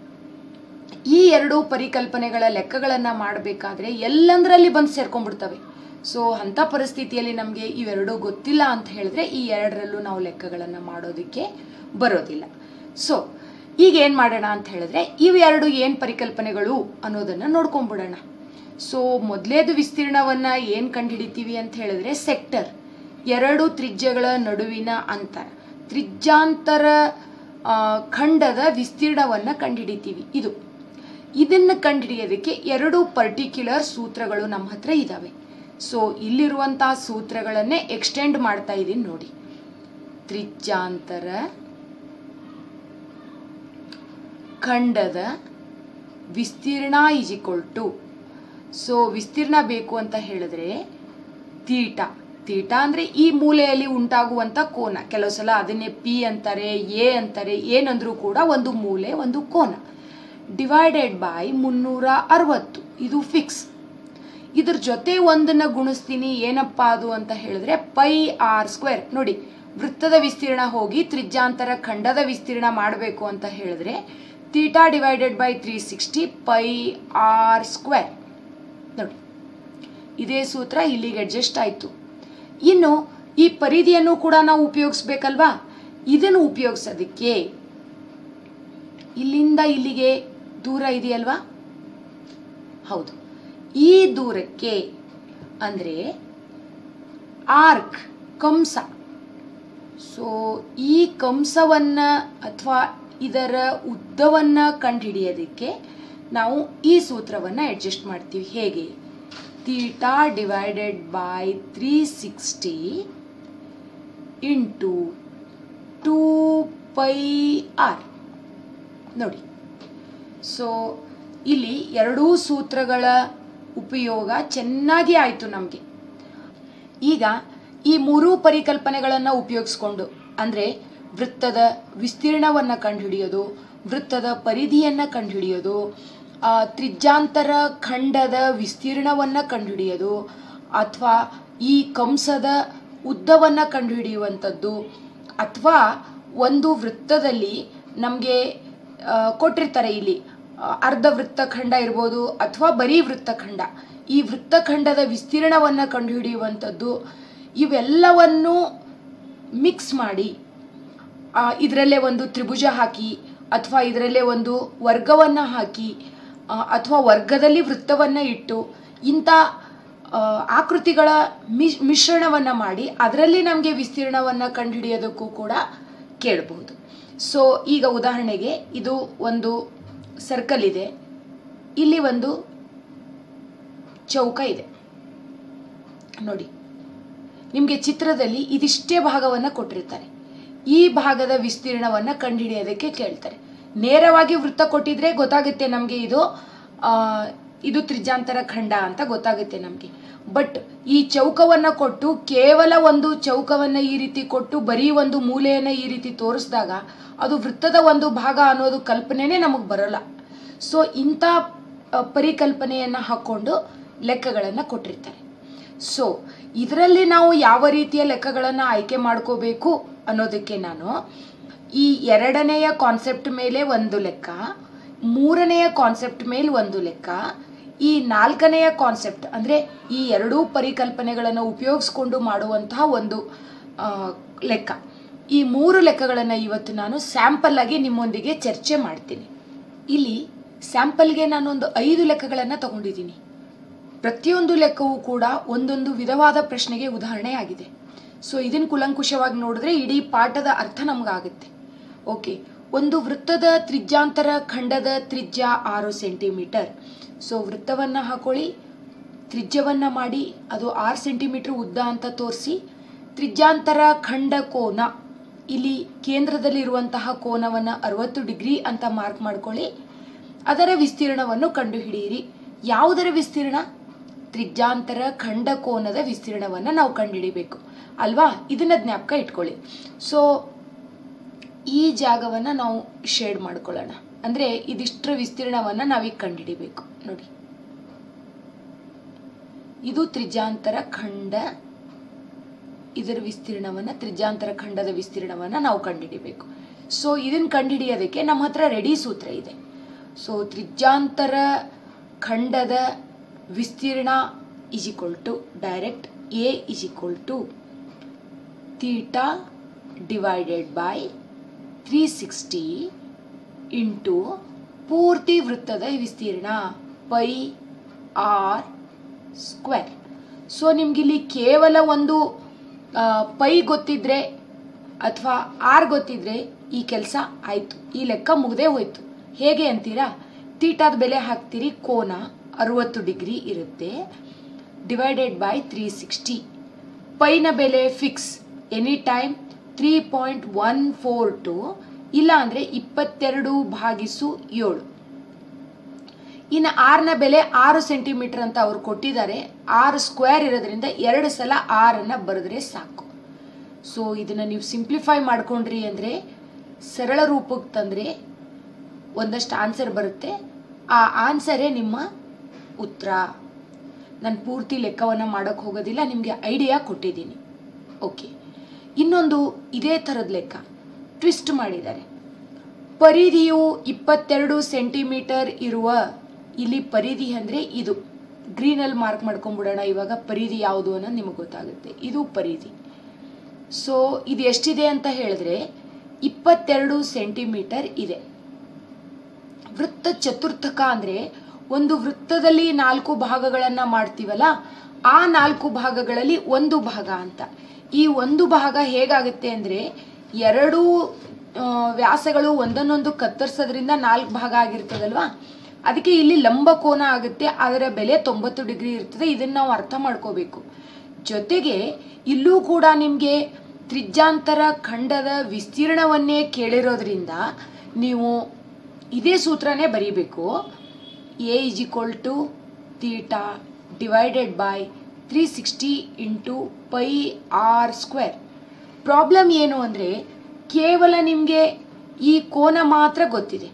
ಈ ಎರಡೂ ಪರಿಕಲ್ಪನೆಗಳ ಲೆಕ್ಕಗಳನ್ನು ಮಾಡಬೇಕಾದ್ರೆ ಎಲ್ಲಂದರಲ್ಲಿ ಬಂದು ಸೇರ್ಕೊಂಡ್ಬಿಡ್ತವೆ ಸೊ ಅಂಥ ಪರಿಸ್ಥಿತಿಯಲ್ಲಿ ನಮಗೆ ಇವೆರಡೂ ಗೊತ್ತಿಲ್ಲ ಅಂತ ಹೇಳಿದ್ರೆ ಈ ಎರಡರಲ್ಲೂ ನಾವು ಲೆಕ್ಕಗಳನ್ನು ಮಾಡೋದಕ್ಕೆ ಬರೋದಿಲ್ಲ ಸೊ ಈಗ ಏನು ಮಾಡೋಣ ಅಂತ ಹೇಳಿದ್ರೆ ಇವೆರಡು ಏನು ಪರಿಕಲ್ಪನೆಗಳು ಅನ್ನೋದನ್ನು ನೋಡ್ಕೊಂಬಿಡೋಣ ಸೊ ಮೊದಲೇದು ವಿಸ್ತೀರ್ಣವನ್ನು ಏನು ಕಂಡುಹಿಡಿತೀವಿ ಅಂತ ಹೇಳಿದ್ರೆ ಸೆಕ್ಟರ್ ಎರಡು ತ್ರಿಜ್ಯಗಳ ನಡುವಿನ ಅಂತರ ತ್ರಿಜ್ಯಾಂತರ ಆ, ಖಂಡದ ವಿಸ್ತೀರ್ಣವನ್ನು ಕಂಡುಹಿಡಿತೀವಿ ಇದು ಇದನ್ನು ಕಂಡುಹಿಡಿಯೋದಕ್ಕೆ ಎರಡು ಪರ್ಟಿಕ್ಯುಲರ್ ಸೂತ್ರಗಳು ನಮ್ಮ ಹತ್ರ ಇದ್ದಾವೆ ಸೊ ಇಲ್ಲಿರುವಂತಹ ಸೂತ್ರಗಳನ್ನೇ ಎಕ್ಸ್ಟೆಂಡ್ ಮಾಡ್ತಾ ಇದ್ದೀನಿ ನೋಡಿ ತ್ರಿಜ್ಯಾಂತರ ಖಂಡದ ವಿಸ್ತೀರ್ಣ ಈಸ್ ಈಕ್ವಲ್ ಟು ಸೊ ವಿಸ್ತೀರ್ಣ ಬೇಕು ಅಂತ ಹೇಳಿದ್ರೆ ತೀಟ ತೀಟ ಅಂದರೆ ಈ ಮೂಲೆಯಲ್ಲಿ ಉಂಟಾಗುವಂಥ ಕೋನ ಕೆಲವು ಸಲ ಅದನ್ನೇ ಪಿ ಅಂತಾರೆ ಎ ಅಂತಾರೆ ಏನಂದ್ರೂ ಕೂಡ ಒಂದು ಮೂಲೆ ಒಂದು ಕೋನ ಡಿವೈಡೆಡ್ ಬೈ ಮುನ್ನೂರ ಅರವತ್ತು ಇದು ಫಿಕ್ಸ್ ಇದ್ರ ಜೊತೆ ಒಂದನ್ನು ಗುಣಿಸ್ತೀನಿ ಏನಪ್ಪ ಅದು ಅಂತ ಹೇಳಿದ್ರೆ ಪೈ ಆರ್ ಸ್ಕ್ವೇರ್ ನೋಡಿ ವೃತ್ತದ ವಿಸ್ತೀರ್ಣ ಹೋಗಿ ತ್ರಿಜ್ಯಾಂತರ ಖಂಡದ ವಿಸ್ತೀರ್ಣ ಮಾಡಬೇಕು ಅಂತ ಹೇಳಿದ್ರೆ theta divided by three sixty pi r square ನೋಡಿ ಇದೇ ಸೂತ್ರ ಇಲ್ಲಿಗೆ ಅಡ್ಜಸ್ಟ್ ಆಯಿತು ಇನ್ನು ಈ ಪರಿಧಿಯನ್ನು ಕೂಡ ನಾವು ಉಪಯೋಗಿಸ್ಬೇಕಲ್ವಾ ಇದನ್ನು ಉಪಯೋಗಿಸೋದಕ್ಕೆ ಇಲ್ಲಿಂದ ಇಲ್ಲಿಗೆ ದೂರ ಇದೆಯಲ್ವಾ ಹೌದು ಈ ದೂರಕ್ಕೆ ಅಂದರೆ ಆರ್ಕ್ ಕಂಸ ಸೊ ಈ ಕಂಸವನ್ನು ಅಥವಾ ಇದರ ಉದ್ದವನ್ನು ಕಂಡುಹಿಡಿಯೋದಕ್ಕೆ ನಾವು ಈ ಸೂತ್ರವನ್ನು ಅಡ್ಜಸ್ಟ್ ಮಾಡ್ತೀವಿ ಹೇಗೆ theta divided by three sixty into two pi r ನೋಡಿ ಸೊ ಇಲ್ಲಿ ಎರಡೂ ಸೂತ್ರಗಳ ಉಪಯೋಗ ಚೆನ್ನಾಗಿ ಆಯಿತು ನಮಗೆ ಈಗ ಈ ಮೂರೂ ಪರಿಕಲ್ಪನೆಗಳನ್ನು ಉಪಯೋಗಿಸ್ಕೊಂಡು ಅಂದರೆ ವೃತ್ತದ ವಿಸ್ತೀರ್ಣವನ್ನು ಕಂಡುಹಿಡಿಯೋದು ವೃತ್ತದ ಪರಿಧಿಯನ್ನು ಕಂಡುಹಿಡಿಯೋದು ಆ, ತ್ರಿಜ್ಯಾಂತರ ಖಂಡದ ವಿಸ್ತೀರ್ಣವನ್ನು ಕಂಡುಹಿಡಿಯೋದು ಅಥವಾ ಈ ಕಂಸದ ಉದ್ದವನ್ನು ಕಂಡುಹಿಡಿಯುವಂಥದ್ದು ಅಥವಾ ಒಂದು ವೃತ್ತದಲ್ಲಿ ನಮಗೆ ಕೊಟ್ಟಿರ್ತಾರೆ ಇಲ್ಲಿ ಆ, ಅರ್ಧ ವೃತ್ತಖಂಡ ಇರ್ಬೋದು ಅಥವಾ ಬರೀ ವೃತ್ತಖಂಡ ಈ ವೃತ್ತಖಂಡದ ವಿಸ್ತೀರ್ಣವನ್ನು ಕಂಡುಹಿಡಿಯುವಂಥದ್ದು ಇವೆಲ್ಲವನ್ನು ಮಿಕ್ಸ್ ಮಾಡಿ ಇದರಲ್ಲೇ ಒಂದು ತ್ರಿಭುಜ ಹಾಕಿ ಅಥವಾ ಇದರಲ್ಲೇ ಒಂದು ವರ್ಗವನ್ನು ಹಾಕಿ ಆ, ಅಥವಾ ವರ್ಗದಲ್ಲಿ ವೃತ್ತವನ್ನು ಇಟ್ಟು ಇಂಥ ಆ, ಆಕೃತಿಗಳ ಮಿಶ್ ಮಿಶ್ರಣವನ್ನು ಮಾಡಿ ಅದರಲ್ಲಿ ನಮಗೆ ವಿಸ್ತೀರ್ಣವನ್ನು ಕಂಡುಹಿಡಿಯೋದಕ್ಕೂ ಕೂಡ ಕೇಳಬಹುದು ಸೊ ಈಗ ಉದಾಹರಣೆಗೆ ಇದು ಒಂದು ಸರ್ಕಲ್ ಇದೆ ಇಲ್ಲಿ ಒಂದು ಚೌಕ ಇದೆ ನೋಡಿ ನಿಮಗೆ ಚಿತ್ರದಲ್ಲಿ ಇದಿಷ್ಟೇ ಭಾಗವನ್ನು ಕೊಟ್ಟಿರ್ತಾರೆ ಈ ಭಾಗದ ವಿಸ್ತೀರ್ಣವನ್ನು ಕಂಡುಹಿಡಿಯೋದಕ್ಕೆ ಕೇಳ್ತಾರೆ ನೇರವಾಗಿ ವೃತ್ತ ಕೊಟ್ಟಿದ್ರೆ ಗೊತ್ತಾಗುತ್ತೆ ನಮಗೆ ಇದು ಆ, ಇದು ತ್ರಿಜ್ಯಾಂತರ ಖಂಡ ಅಂತ ಗೊತ್ತಾಗುತ್ತೆ ನಮಗೆ ಬಟ್ ಈ ಚೌಕವನ್ನು ಕೊಟ್ಟು ಕೇವಲ ಒಂದು ಚೌಕವನ್ನು ಈ ರೀತಿ ಕೊಟ್ಟು ಬರೀ ಒಂದು ಮೂಲೆಯನ್ನು ಈ ರೀತಿ ತೋರಿಸಿದಾಗ ಅದು ವೃತ್ತದ ಒಂದು ಭಾಗ ಅನ್ನೋದು ಕಲ್ಪನೆನೇ ನಮಗೆ ಬರಲ್ಲ ಸೊ ಇಂಥ ಆ, ಪರಿಕಲ್ಪನೆಯನ್ನು ಹಾಕ್ಕೊಂಡು ಲೆಕ್ಕಗಳನ್ನು ಕೊಟ್ಟಿರ್ತಾರೆ ಸೊ ಇದರಲ್ಲಿ ನಾವು ಯಾವ ರೀತಿಯ ಲೆಕ್ಕಗಳನ್ನು ಆಯ್ಕೆ ಮಾಡ್ಕೋಬೇಕು ಅನ್ನೋದಕ್ಕೆ ನಾನು ಈ ಎರಡನೆಯ ಕಾನ್ಸೆಪ್ಟ್ ಮೇಲೆ ಒಂದು ಲೆಕ್ಕ ಮೂರನೆಯ ಕಾನ್ಸೆಪ್ಟ್ ಮೇಲೆ ಒಂದು ಲೆಕ್ಕ ಈ ನಾಲ್ಕನೆಯ ಕಾನ್ಸೆಪ್ಟ್ ಅಂದರೆ ಈ ಎರಡೂ ಪರಿಕಲ್ಪನೆಗಳನ್ನು ಉಪಯೋಗಿಸ್ಕೊಂಡು ಮಾಡುವಂತಹ ಒಂದು ಆ, ಲೆಕ್ಕ ಈ ಮೂರು ಲೆಕ್ಕಗಳನ್ನು ಇವತ್ತು ನಾನು ಸ್ಯಾಂಪಲ್ ಆಗಿ ನಿಮ್ಮೊಂದಿಗೆ ಚರ್ಚೆ ಮಾಡ್ತೀನಿ ಇಲ್ಲಿ ಸ್ಯಾಂಪಲ್ಗೆ ನಾನೊಂದು ಐದು ಲೆಕ್ಕಗಳನ್ನು ತಗೊಂಡಿದ್ದೀನಿ ಪ್ರತಿಯೊಂದು ಲೆಕ್ಕವೂ ಕೂಡ ಒಂದೊಂದು ವಿಧವಾದ ಪ್ರಶ್ನೆಗೆ ಉದಾಹರಣೆ ಆಗಿದೆ ಸೊ ಇದನ್ನು ಕುಲಂಕುಷವಾಗಿ ನೋಡಿದ್ರೆ ಇಡೀ ಪಾಠದ ಅರ್ಥ ನಮಗಾಗುತ್ತೆ ಓಕೆ ಒಂದು ವೃತ್ತದ ತ್ರಿಜ್ಯಾಂತರ ಖಂಡದ ತ್ರಿಜ್ಯ ಆರು ಸೆಂಟಿಮೀಟರ್ ಸೊ ವೃತ್ತವನ್ನು ಹಾಕೊಳ್ಳಿ ತ್ರಿಜ್ಯವನ್ನು ಮಾಡಿ ಅದು ಆರು ಸೆಂಟಿಮೀಟರ್ ಉದ್ದ ಅಂತ ತೋರಿಸಿ ತ್ರಿಜ್ಯಾಂತರ ಖಂಡ ಕೋನ ಇಲ್ಲಿ ಕೇಂದ್ರದಲ್ಲಿರುವಂತಹ ಕೋನವನ್ನು ಅರವತ್ತು ಡಿಗ್ರಿ ಅಂತ ಮಾರ್ಕ್ ಮಾಡ್ಕೊಳ್ಳಿ ಅದರ ವಿಸ್ತೀರ್ಣವನ್ನು ಕಂಡುಹಿಡಿಯಿರಿ ಯಾವುದರ ವಿಸ್ತೀರ್ಣ ತ್ರಿಜ್ಯಾಂತರ ಖಂಡ ಕೋನದ ವಿಸ್ತೀರ್ಣವನ್ನು ನಾವು ಕಂಡುಹಿಡಿಬೇಕು ಅಲ್ವಾ ಇದನ್ನ ಜ್ಞಾಪಕ ಇಟ್ಕೊಳ್ಳಿ ಸೊ ಈ ಜಾಗವನ್ನು ನಾವು ಶೇಡ್ ಮಾಡ್ಕೊಳ್ಳೋಣ ಅಂದರೆ ಇದಿಷ್ಟರ ವಿಸ್ತೀರ್ಣವನ್ನು ನಾವೀಗ ಕಂಡುಹಿಡಿಬೇಕು ನೋಡಿ ಇದು ತ್ರಿಜ್ಯಾಂತರ ಖಂಡ ಇದರ ವಿಸ್ತೀರ್ಣವನ್ನು ತ್ರಿಜ್ಯಾಂತರ ಖಂಡದ ವಿಸ್ತೀರ್ಣವನ್ನು ನಾವು ಕಂಡುಹಿಡಿಬೇಕು ಸೊ ಇದನ್ನು ಕಂಡುಹಿಡಿಯೋದಕ್ಕೆ ನಮ್ಮ ಹತ್ರ ರೆಡಿ ಸೂತ್ರ ಇದೆ ಸೊ ತ್ರಿಜ್ಯಾಂತರ ಖಂಡದ ವಿಸ್ತೀರ್ಣ is equal to direct A is equal to theta divided by three sixty into ಪೂರ್ತಿ ವೃತ್ತದ ವಿಸ್ತೀರ್ಣ ಪೈ ಆರ್ ಸ್ಕ್ವೇರ್ ಸೊ ನಿಮಗಿಲ್ಲಿ ಕೇವಲ ಒಂದು ಆ, ಪೈ ಗೊತ್ತಿದ್ರೆ ಅಥವಾ ಆರ್ ಗೊತ್ತಿದ್ರೆ ಈ ಕೆಲಸ ಆಯಿತು ಈ ಲೆಕ್ಕ ಮುಗ್ದೇ ಹೋಯ್ತು ಹೇಗೆ ಅಂತೀರಾ ತೀಟಾದ ಬೆಲೆ ಹಾಕ್ತೀರಿ ಕೋನ ಅರುವತ್ತು ಡಿಗ್ರಿ ಇರುತ್ತೆ ಡಿವೈಡೆಡ್ ಬೈ ತ್ರೀ ಸಿಕ್ಸ್ಟಿ ಪೈನ ಬೆಲೆ fix any time three point one four two ಇಲ್ಲ ಅಂದರೆ ಇಪ್ಪತ್ತೆರಡು ಭಾಗಿಸು ಏಳು ಇನ್ನು ಆರ್ನ ಬೆಲೆ ಆರು ಸೆಂಟಿಮೀಟರ್ ಅಂತ ಅವ್ರು ಕೊಟ್ಟಿದ್ದಾರೆ ಆರು ಸ್ಕ್ವೇರ್ ಇರೋದ್ರಿಂದ ಎರಡು ಸಲ ಆರನ್ನು ಬರೆದ್ರೆ ಸಾಕು ಸೊ ಇದನ್ನು ನೀವು ಸಿಂಪ್ಲಿಫೈ ಮಾಡ್ಕೊಂಡ್ರಿ ಅಂದರೆ ಸರಳ ರೂಪಕ್ಕೆ ತಂದರೆ ಒಂದಷ್ಟು ಆನ್ಸರ್ ಬರುತ್ತೆ ಆ ಆನ್ಸರೇ ನಿಮ್ಮ ಉತ್ತರ ನಾನು ಪೂರ್ತಿ ಲೆಕ್ಕವನ್ನು ಮಾಡೋಕ್ಕೆ ಹೋಗೋದಿಲ್ಲ ನಿಮಗೆ ಐಡಿಯಾ ಕೊಟ್ಟಿದ್ದೀನಿ ಓಕೆ ಇನ್ನೊಂದು ಇದೇ ಥರದ ಲೆಕ್ಕ ಟ್ವಿಸ್ಟ್ ಮಾಡಿದ್ದಾರೆ ಪರಿಧಿಯು ಇಪ್ಪತ್ತೆರಡು ಸೆಂಟಿಮೀಟರ್ ಇರುವ ಇಲ್ಲಿ ಪರಿಧಿ ಅಂದರೆ ಇದು ಗ್ರೀನಲ್ಲಿ ಮಾರ್ಕ್ ಮಾಡ್ಕೊಂಡ್ಬಿಡೋಣ ಇವಾಗ ಪರಿಧಿ ಯಾವುದು ಅನ್ನೋದು ನಿಮಗೆ ಗೊತ್ತಾಗುತ್ತೆ ಇದು ಪರಿಧಿ ಸೊ ಇದು ಎಷ್ಟಿದೆ ಅಂತ ಹೇಳಿದ್ರೆ ಇಪ್ಪತ್ತೆರಡು ಸೆಂಟಿಮೀಟರ್ ಇದೆ ವೃತ್ತ ಚತುರ್ಥಕ ಅಂದರೆ ಒಂದು ವೃತ್ತದಲ್ಲಿ ನಾಲ್ಕು ಭಾಗಗಳನ್ನು ಮಾಡ್ತೀವಲ್ಲ ಆ ನಾಲ್ಕು ಭಾಗಗಳಲ್ಲಿ ಒಂದು ಭಾಗ ಅಂತ ಈ ಒಂದು ಭಾಗ ಹೇಗಾಗುತ್ತೆ ಅಂದರೆ ಎರಡೂ ಆ, ವ್ಯಾಸಗಳು ಒಂದನ್ನೊಂದು ಕತ್ತರಿಸೋದ್ರಿಂದ ನಾಲ್ಕು ಭಾಗ ಆಗಿರ್ತದಲ್ವಾ ಅದಕ್ಕೆ ಇಲ್ಲಿ ಲಂಬ ಕೋನ ಆಗುತ್ತೆ ಅದರ ಬೆಲೆ ತೊಂಬತ್ತು ಡಿಗ್ರಿ ಇರ್ತದೆ ಇದನ್ನು ನಾವು ಅರ್ಥ ಮಾಡ್ಕೋಬೇಕು ಜೊತೆಗೆ ಇಲ್ಲೂ ಕೂಡ ನಿಮಗೆ ತ್ರಿಜ್ಯಾಂತರ ಖಂಡದ ವಿಸ್ತೀರ್ಣವನ್ನೇ ಕೇಳಿರೋದ್ರಿಂದ ನೀವು ಇದೇ ಸೂತ್ರನೇ ಬರೀಬೇಕು A is equal to theta divided by three sixty into pi r square problem ಏನು ಅಂದರೆ ಕೇವಲ ನಿಮಗೆ ಈ ಕೋನ ಮಾತ್ರ ಗೊತ್ತಿದೆ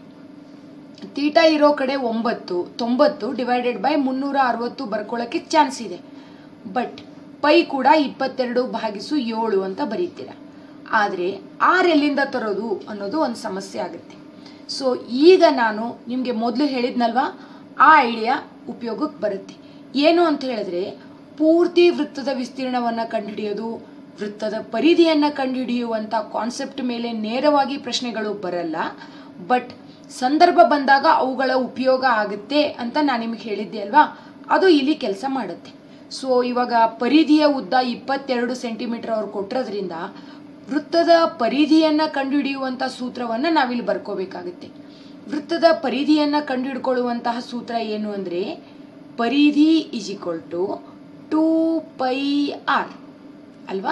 ತೀಟಾ ಇರೋ ಕಡೆ ಒಂಬತ್ತು ತೊಂಬತ್ತು ಡಿವೈಡೆಡ್ ಬೈ ಮುನ್ನೂರ ಅರವತ್ತು ಬರ್ಕೊಳ್ಳೋಕ್ಕೆ ಚಾನ್ಸ್ ಇದೆ ಬಟ್ ಪೈ ಕೂಡ ಇಪ್ಪತ್ತೆರಡು ಭಾಗಿಸು ಏಳು ಅಂತ ಬರೀತೀರ ಆದರೆ ಆರ್ ಎಲ್ಲಿಂದ ತರೋದು ಅನ್ನೋದು ಒಂದು ಸಮಸ್ಯೆ ಆಗುತ್ತೆ ಸೊ ಈಗ ನಾನು ನಿಮಗೆ ಮೊದಲು ಹೇಳಿದ್ನಲ್ವಾ ಆ ಐಡಿಯಾ ಉಪಯೋಗಕ್ಕೆ ಬರುತ್ತೆ ಏನು ಅಂತ ಹೇಳಿದ್ರೆ ಪೂರ್ತಿ ವೃತ್ತದ ವಿಸ್ತೀರ್ಣವನ್ನು ಕಂಡುಹಿಡಿಯೋದು ವೃತ್ತದ ಪರಿಧಿಯನ್ನು ಕಂಡುಹಿಡಿಯುವಂಥ ಕಾನ್ಸೆಪ್ಟ್ ಮೇಲೆ ನೇರವಾಗಿ ಪ್ರಶ್ನೆಗಳು ಬರಲ್ಲ ಬಟ್ ಸಂದರ್ಭ ಬಂದಾಗ ಅವುಗಳ ಉಪಯೋಗ ಆಗುತ್ತೆ ಅಂತ ನಾನು ನಿಮಗೆ ಹೇಳಿದ್ದೆ ಅಲ್ವಾ ಅದು ಇಲ್ಲಿ ಕೆಲಸ ಮಾಡುತ್ತೆ ಸೊ ಇವಾಗ ಪರಿಧಿಯ ಉದ್ದ ಇಪ್ಪತ್ತೆರಡು ಸೆಂಟಿಮೀಟರ್ ಅವ್ರು ಕೊಟ್ಟಿರೋದ್ರಿಂದ ವೃತ್ತದ ಪರಿಧಿಯನ್ನು ಕಂಡುಹಿಡಿಯುವಂಥ ಸೂತ್ರವನ್ನು ನಾವಿಲ್ಲಿ ಬರ್ಕೋಬೇಕಾಗುತ್ತೆ ವೃತ್ತದ ಪರಿಧಿಯನ್ನು ಕಂಡುಹಿಡ್ಕೊಳ್ಳುವಂತಹ ಸೂತ್ರ ಏನು ಅಂದರೆ ಪರಿಧಿ is equal to two pi r ಅಲ್ವಾ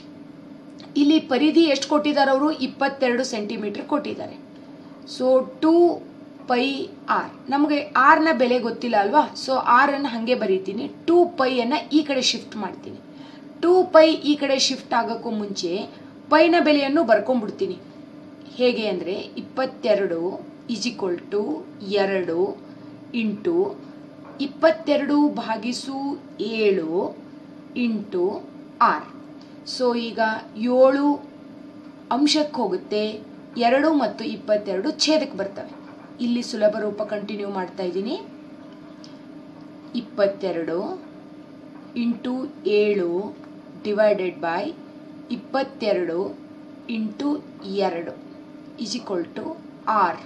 ಇಲ್ಲಿ ಪರಿಧಿ ಎಷ್ಟು ಕೊಟ್ಟಿದ್ದಾರೆ ಅವರು ಇಪ್ಪತ್ತೆರಡು ಸೆಂಟಿಮೀಟರ್ ಕೊಟ್ಟಿದ್ದಾರೆ ಸೊ ಟೂ ಪೈ ಆರ್ ನಮಗೆ ಆರ್ನ ಬೆಲೆ ಗೊತ್ತಿಲ್ಲ ಅಲ್ವಾ ಸೊ ಆರನ್ನು ಹಾಗೆ ಬರೀತೀನಿ ಟೂ ಪೈಯನ್ನು ಈ ಕಡೆ ಶಿಫ್ಟ್ ಮಾಡ್ತೀನಿ ಟೂ ಪೈ ಈ ಕಡೆ ಶಿಫ್ಟ್ ಆಗೋಕ್ಕೂ ಮುಂಚೆ ಪೈನ ಬೆಲೆಯನ್ನು ಬರ್ಕೊಂಡ್ಬಿಡ್ತೀನಿ ಹೇಗೆ ಅಂದರೆ ಇಪ್ಪತ್ತೆರಡು ಇಸ್ ಈಕ್ವಲ್ ಟು ಎರಡು ಇಂಟು ಇಪ್ಪತ್ತೆರಡು ಭಾಗಿಸು ಏಳು ಇಂಟು ಆರ್ ಸೊ ಈಗ ಏಳು ಅಂಶಕ್ಕೆ ಹೋಗುತ್ತೆ ಎರಡು ಮತ್ತು ಇಪ್ಪತ್ತೆರಡು ಛೇದಕ್ಕೆ ಬರ್ತವೆ ಇಲ್ಲಿ ಸುಲಭ ರೂಪ ಕಂಟಿನ್ಯೂ ಮಾಡ್ತಾ ಇದ್ದೀನಿ ಇಪ್ಪತ್ತೆರಡು ಇಂಟು ಏಳು ಡಿವೈಡೆಡ್ ಬೈ ಇಪ್ಪತ್ತೆರಡು ಇಂಟು ಎರಡು is equal to r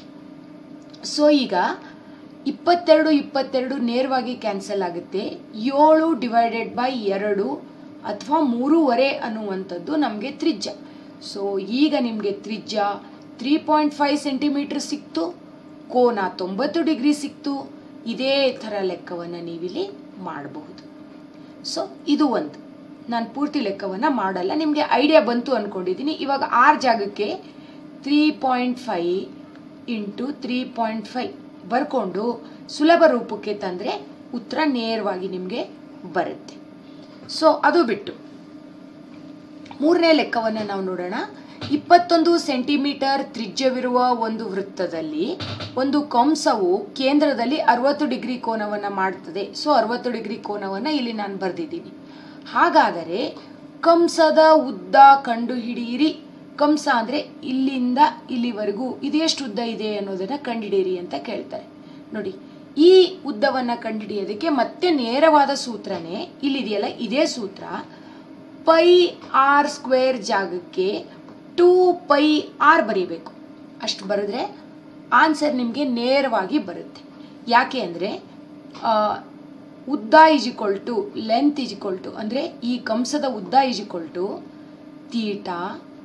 so ಈಗ ಇಪ್ಪತ್ತೆರಡು ಇಪ್ಪತ್ತೆರಡು ನೇರವಾಗಿ ಕ್ಯಾನ್ಸಲ್ ಆಗುತ್ತೆ ಏಳು ಡಿವೈಡೆಡ್ ಬೈ ಎರಡು ಅಥವಾ ಮೂರುವರೆ ಅನ್ನುವಂಥದ್ದು ನಮಗೆ ತ್ರಿಜ್ಯ ಸೊ ಈಗ ನಿಮಗೆ ತ್ರಿಜ್ಯ ತ್ರೀ ಪಾಯಿಂಟ್ ಫೈವ್ ಸೆಂಟಿಮೀಟರ್ ಸಿಕ್ತು ಕೋನ ತೊಂಬತ್ತು ಡಿಗ್ರಿ ಸಿಕ್ತು ಇದೇ ಥರ ಲೆಕ್ಕವನ್ನು ನೀವಿಲ್ಲಿ ಮಾಡಬಹುದು ಸೊ ಇದು ಒಂದು ನಾನು ಪೂರ್ತಿ ಲೆಕ್ಕವನ್ನು ಮಾಡಲ್ಲ ನಿಮಗೆ ಐಡಿಯಾ ಬಂತು ಅಂದ್ಕೊಂಡಿದ್ದೀನಿ ಇವಾಗ ಆರು ಜಾಗಕ್ಕೆ three point five into three point five ಬರ್ಕೊಂಡು ಸುಲಭ ರೂಪಕ್ಕೆ ತಂದರೆ ಉತ್ತರ ನೇರವಾಗಿ ನಿಮಗೆ ಬರುತ್ತೆ ಸೊ ಅದು ಬಿಟ್ಟು ಮೂರನೇ ಲೆಕ್ಕವನ್ನು ನಾವು ನೋಡೋಣ ಇಪ್ಪತ್ತೊಂದು ಸೆಂಟಿಮೀಟರ್ ತ್ರಿಜ್ಯವಿರುವ ಒಂದು ವೃತ್ತದಲ್ಲಿ ಒಂದು ಕಂಸವು ಕೇಂದ್ರದಲ್ಲಿ ಅರವತ್ತು ಡಿಗ್ರಿ ಕೋನವನ್ನು ಮಾಡ್ತದೆ ಸೊ ಅರವತ್ತು ಡಿಗ್ರಿ ಕೋನವನ್ನು ಇಲ್ಲಿ ನಾನು ಬರೆದಿದ್ದೀನಿ ಹಾಗಾದರೆ ಕಂಸದ ಉದ್ದ ಕಂಡುಹಿಡಿಯಿರಿ ಕಂಸ ಅಂದರೆ ಇಲ್ಲಿಂದ ಇಲ್ಲಿವರೆಗೂ ಇದು ಎಷ್ಟು ಉದ್ದ ಇದೆ ಅನ್ನೋದನ್ನು ಕಂಡುಹಿಡಿಯಿರಿ ಅಂತ ಕೇಳ್ತಾರೆ ನೋಡಿ ಈ ಉದ್ದವನ್ನು ಕಂಡುಹಿಡಿಯೋದಕ್ಕೆ ಮತ್ತೆ ನೇರವಾದ ಸೂತ್ರನೇ ಇಲ್ಲಿದೆಯಲ್ಲ ಇದೇ ಸೂತ್ರ ಪೈ ಆರ್ ಸ್ಕ್ವೇರ್ ಜಾಗಕ್ಕೆ ಟೂ ಪೈ ಆರ್ ಬರೀಬೇಕು ಅಷ್ಟು ಬರೆದ್ರೆ ಆನ್ಸರ್ ನಿಮಗೆ ನೇರವಾಗಿ ಬರುತ್ತೆ ಯಾಕೆ ಅಂದರೆ ಉದ್ದ is equal to length is equal to ಅಂದರೆ ಈ ಕಂಸದ ಉದ್ದ is equal to theta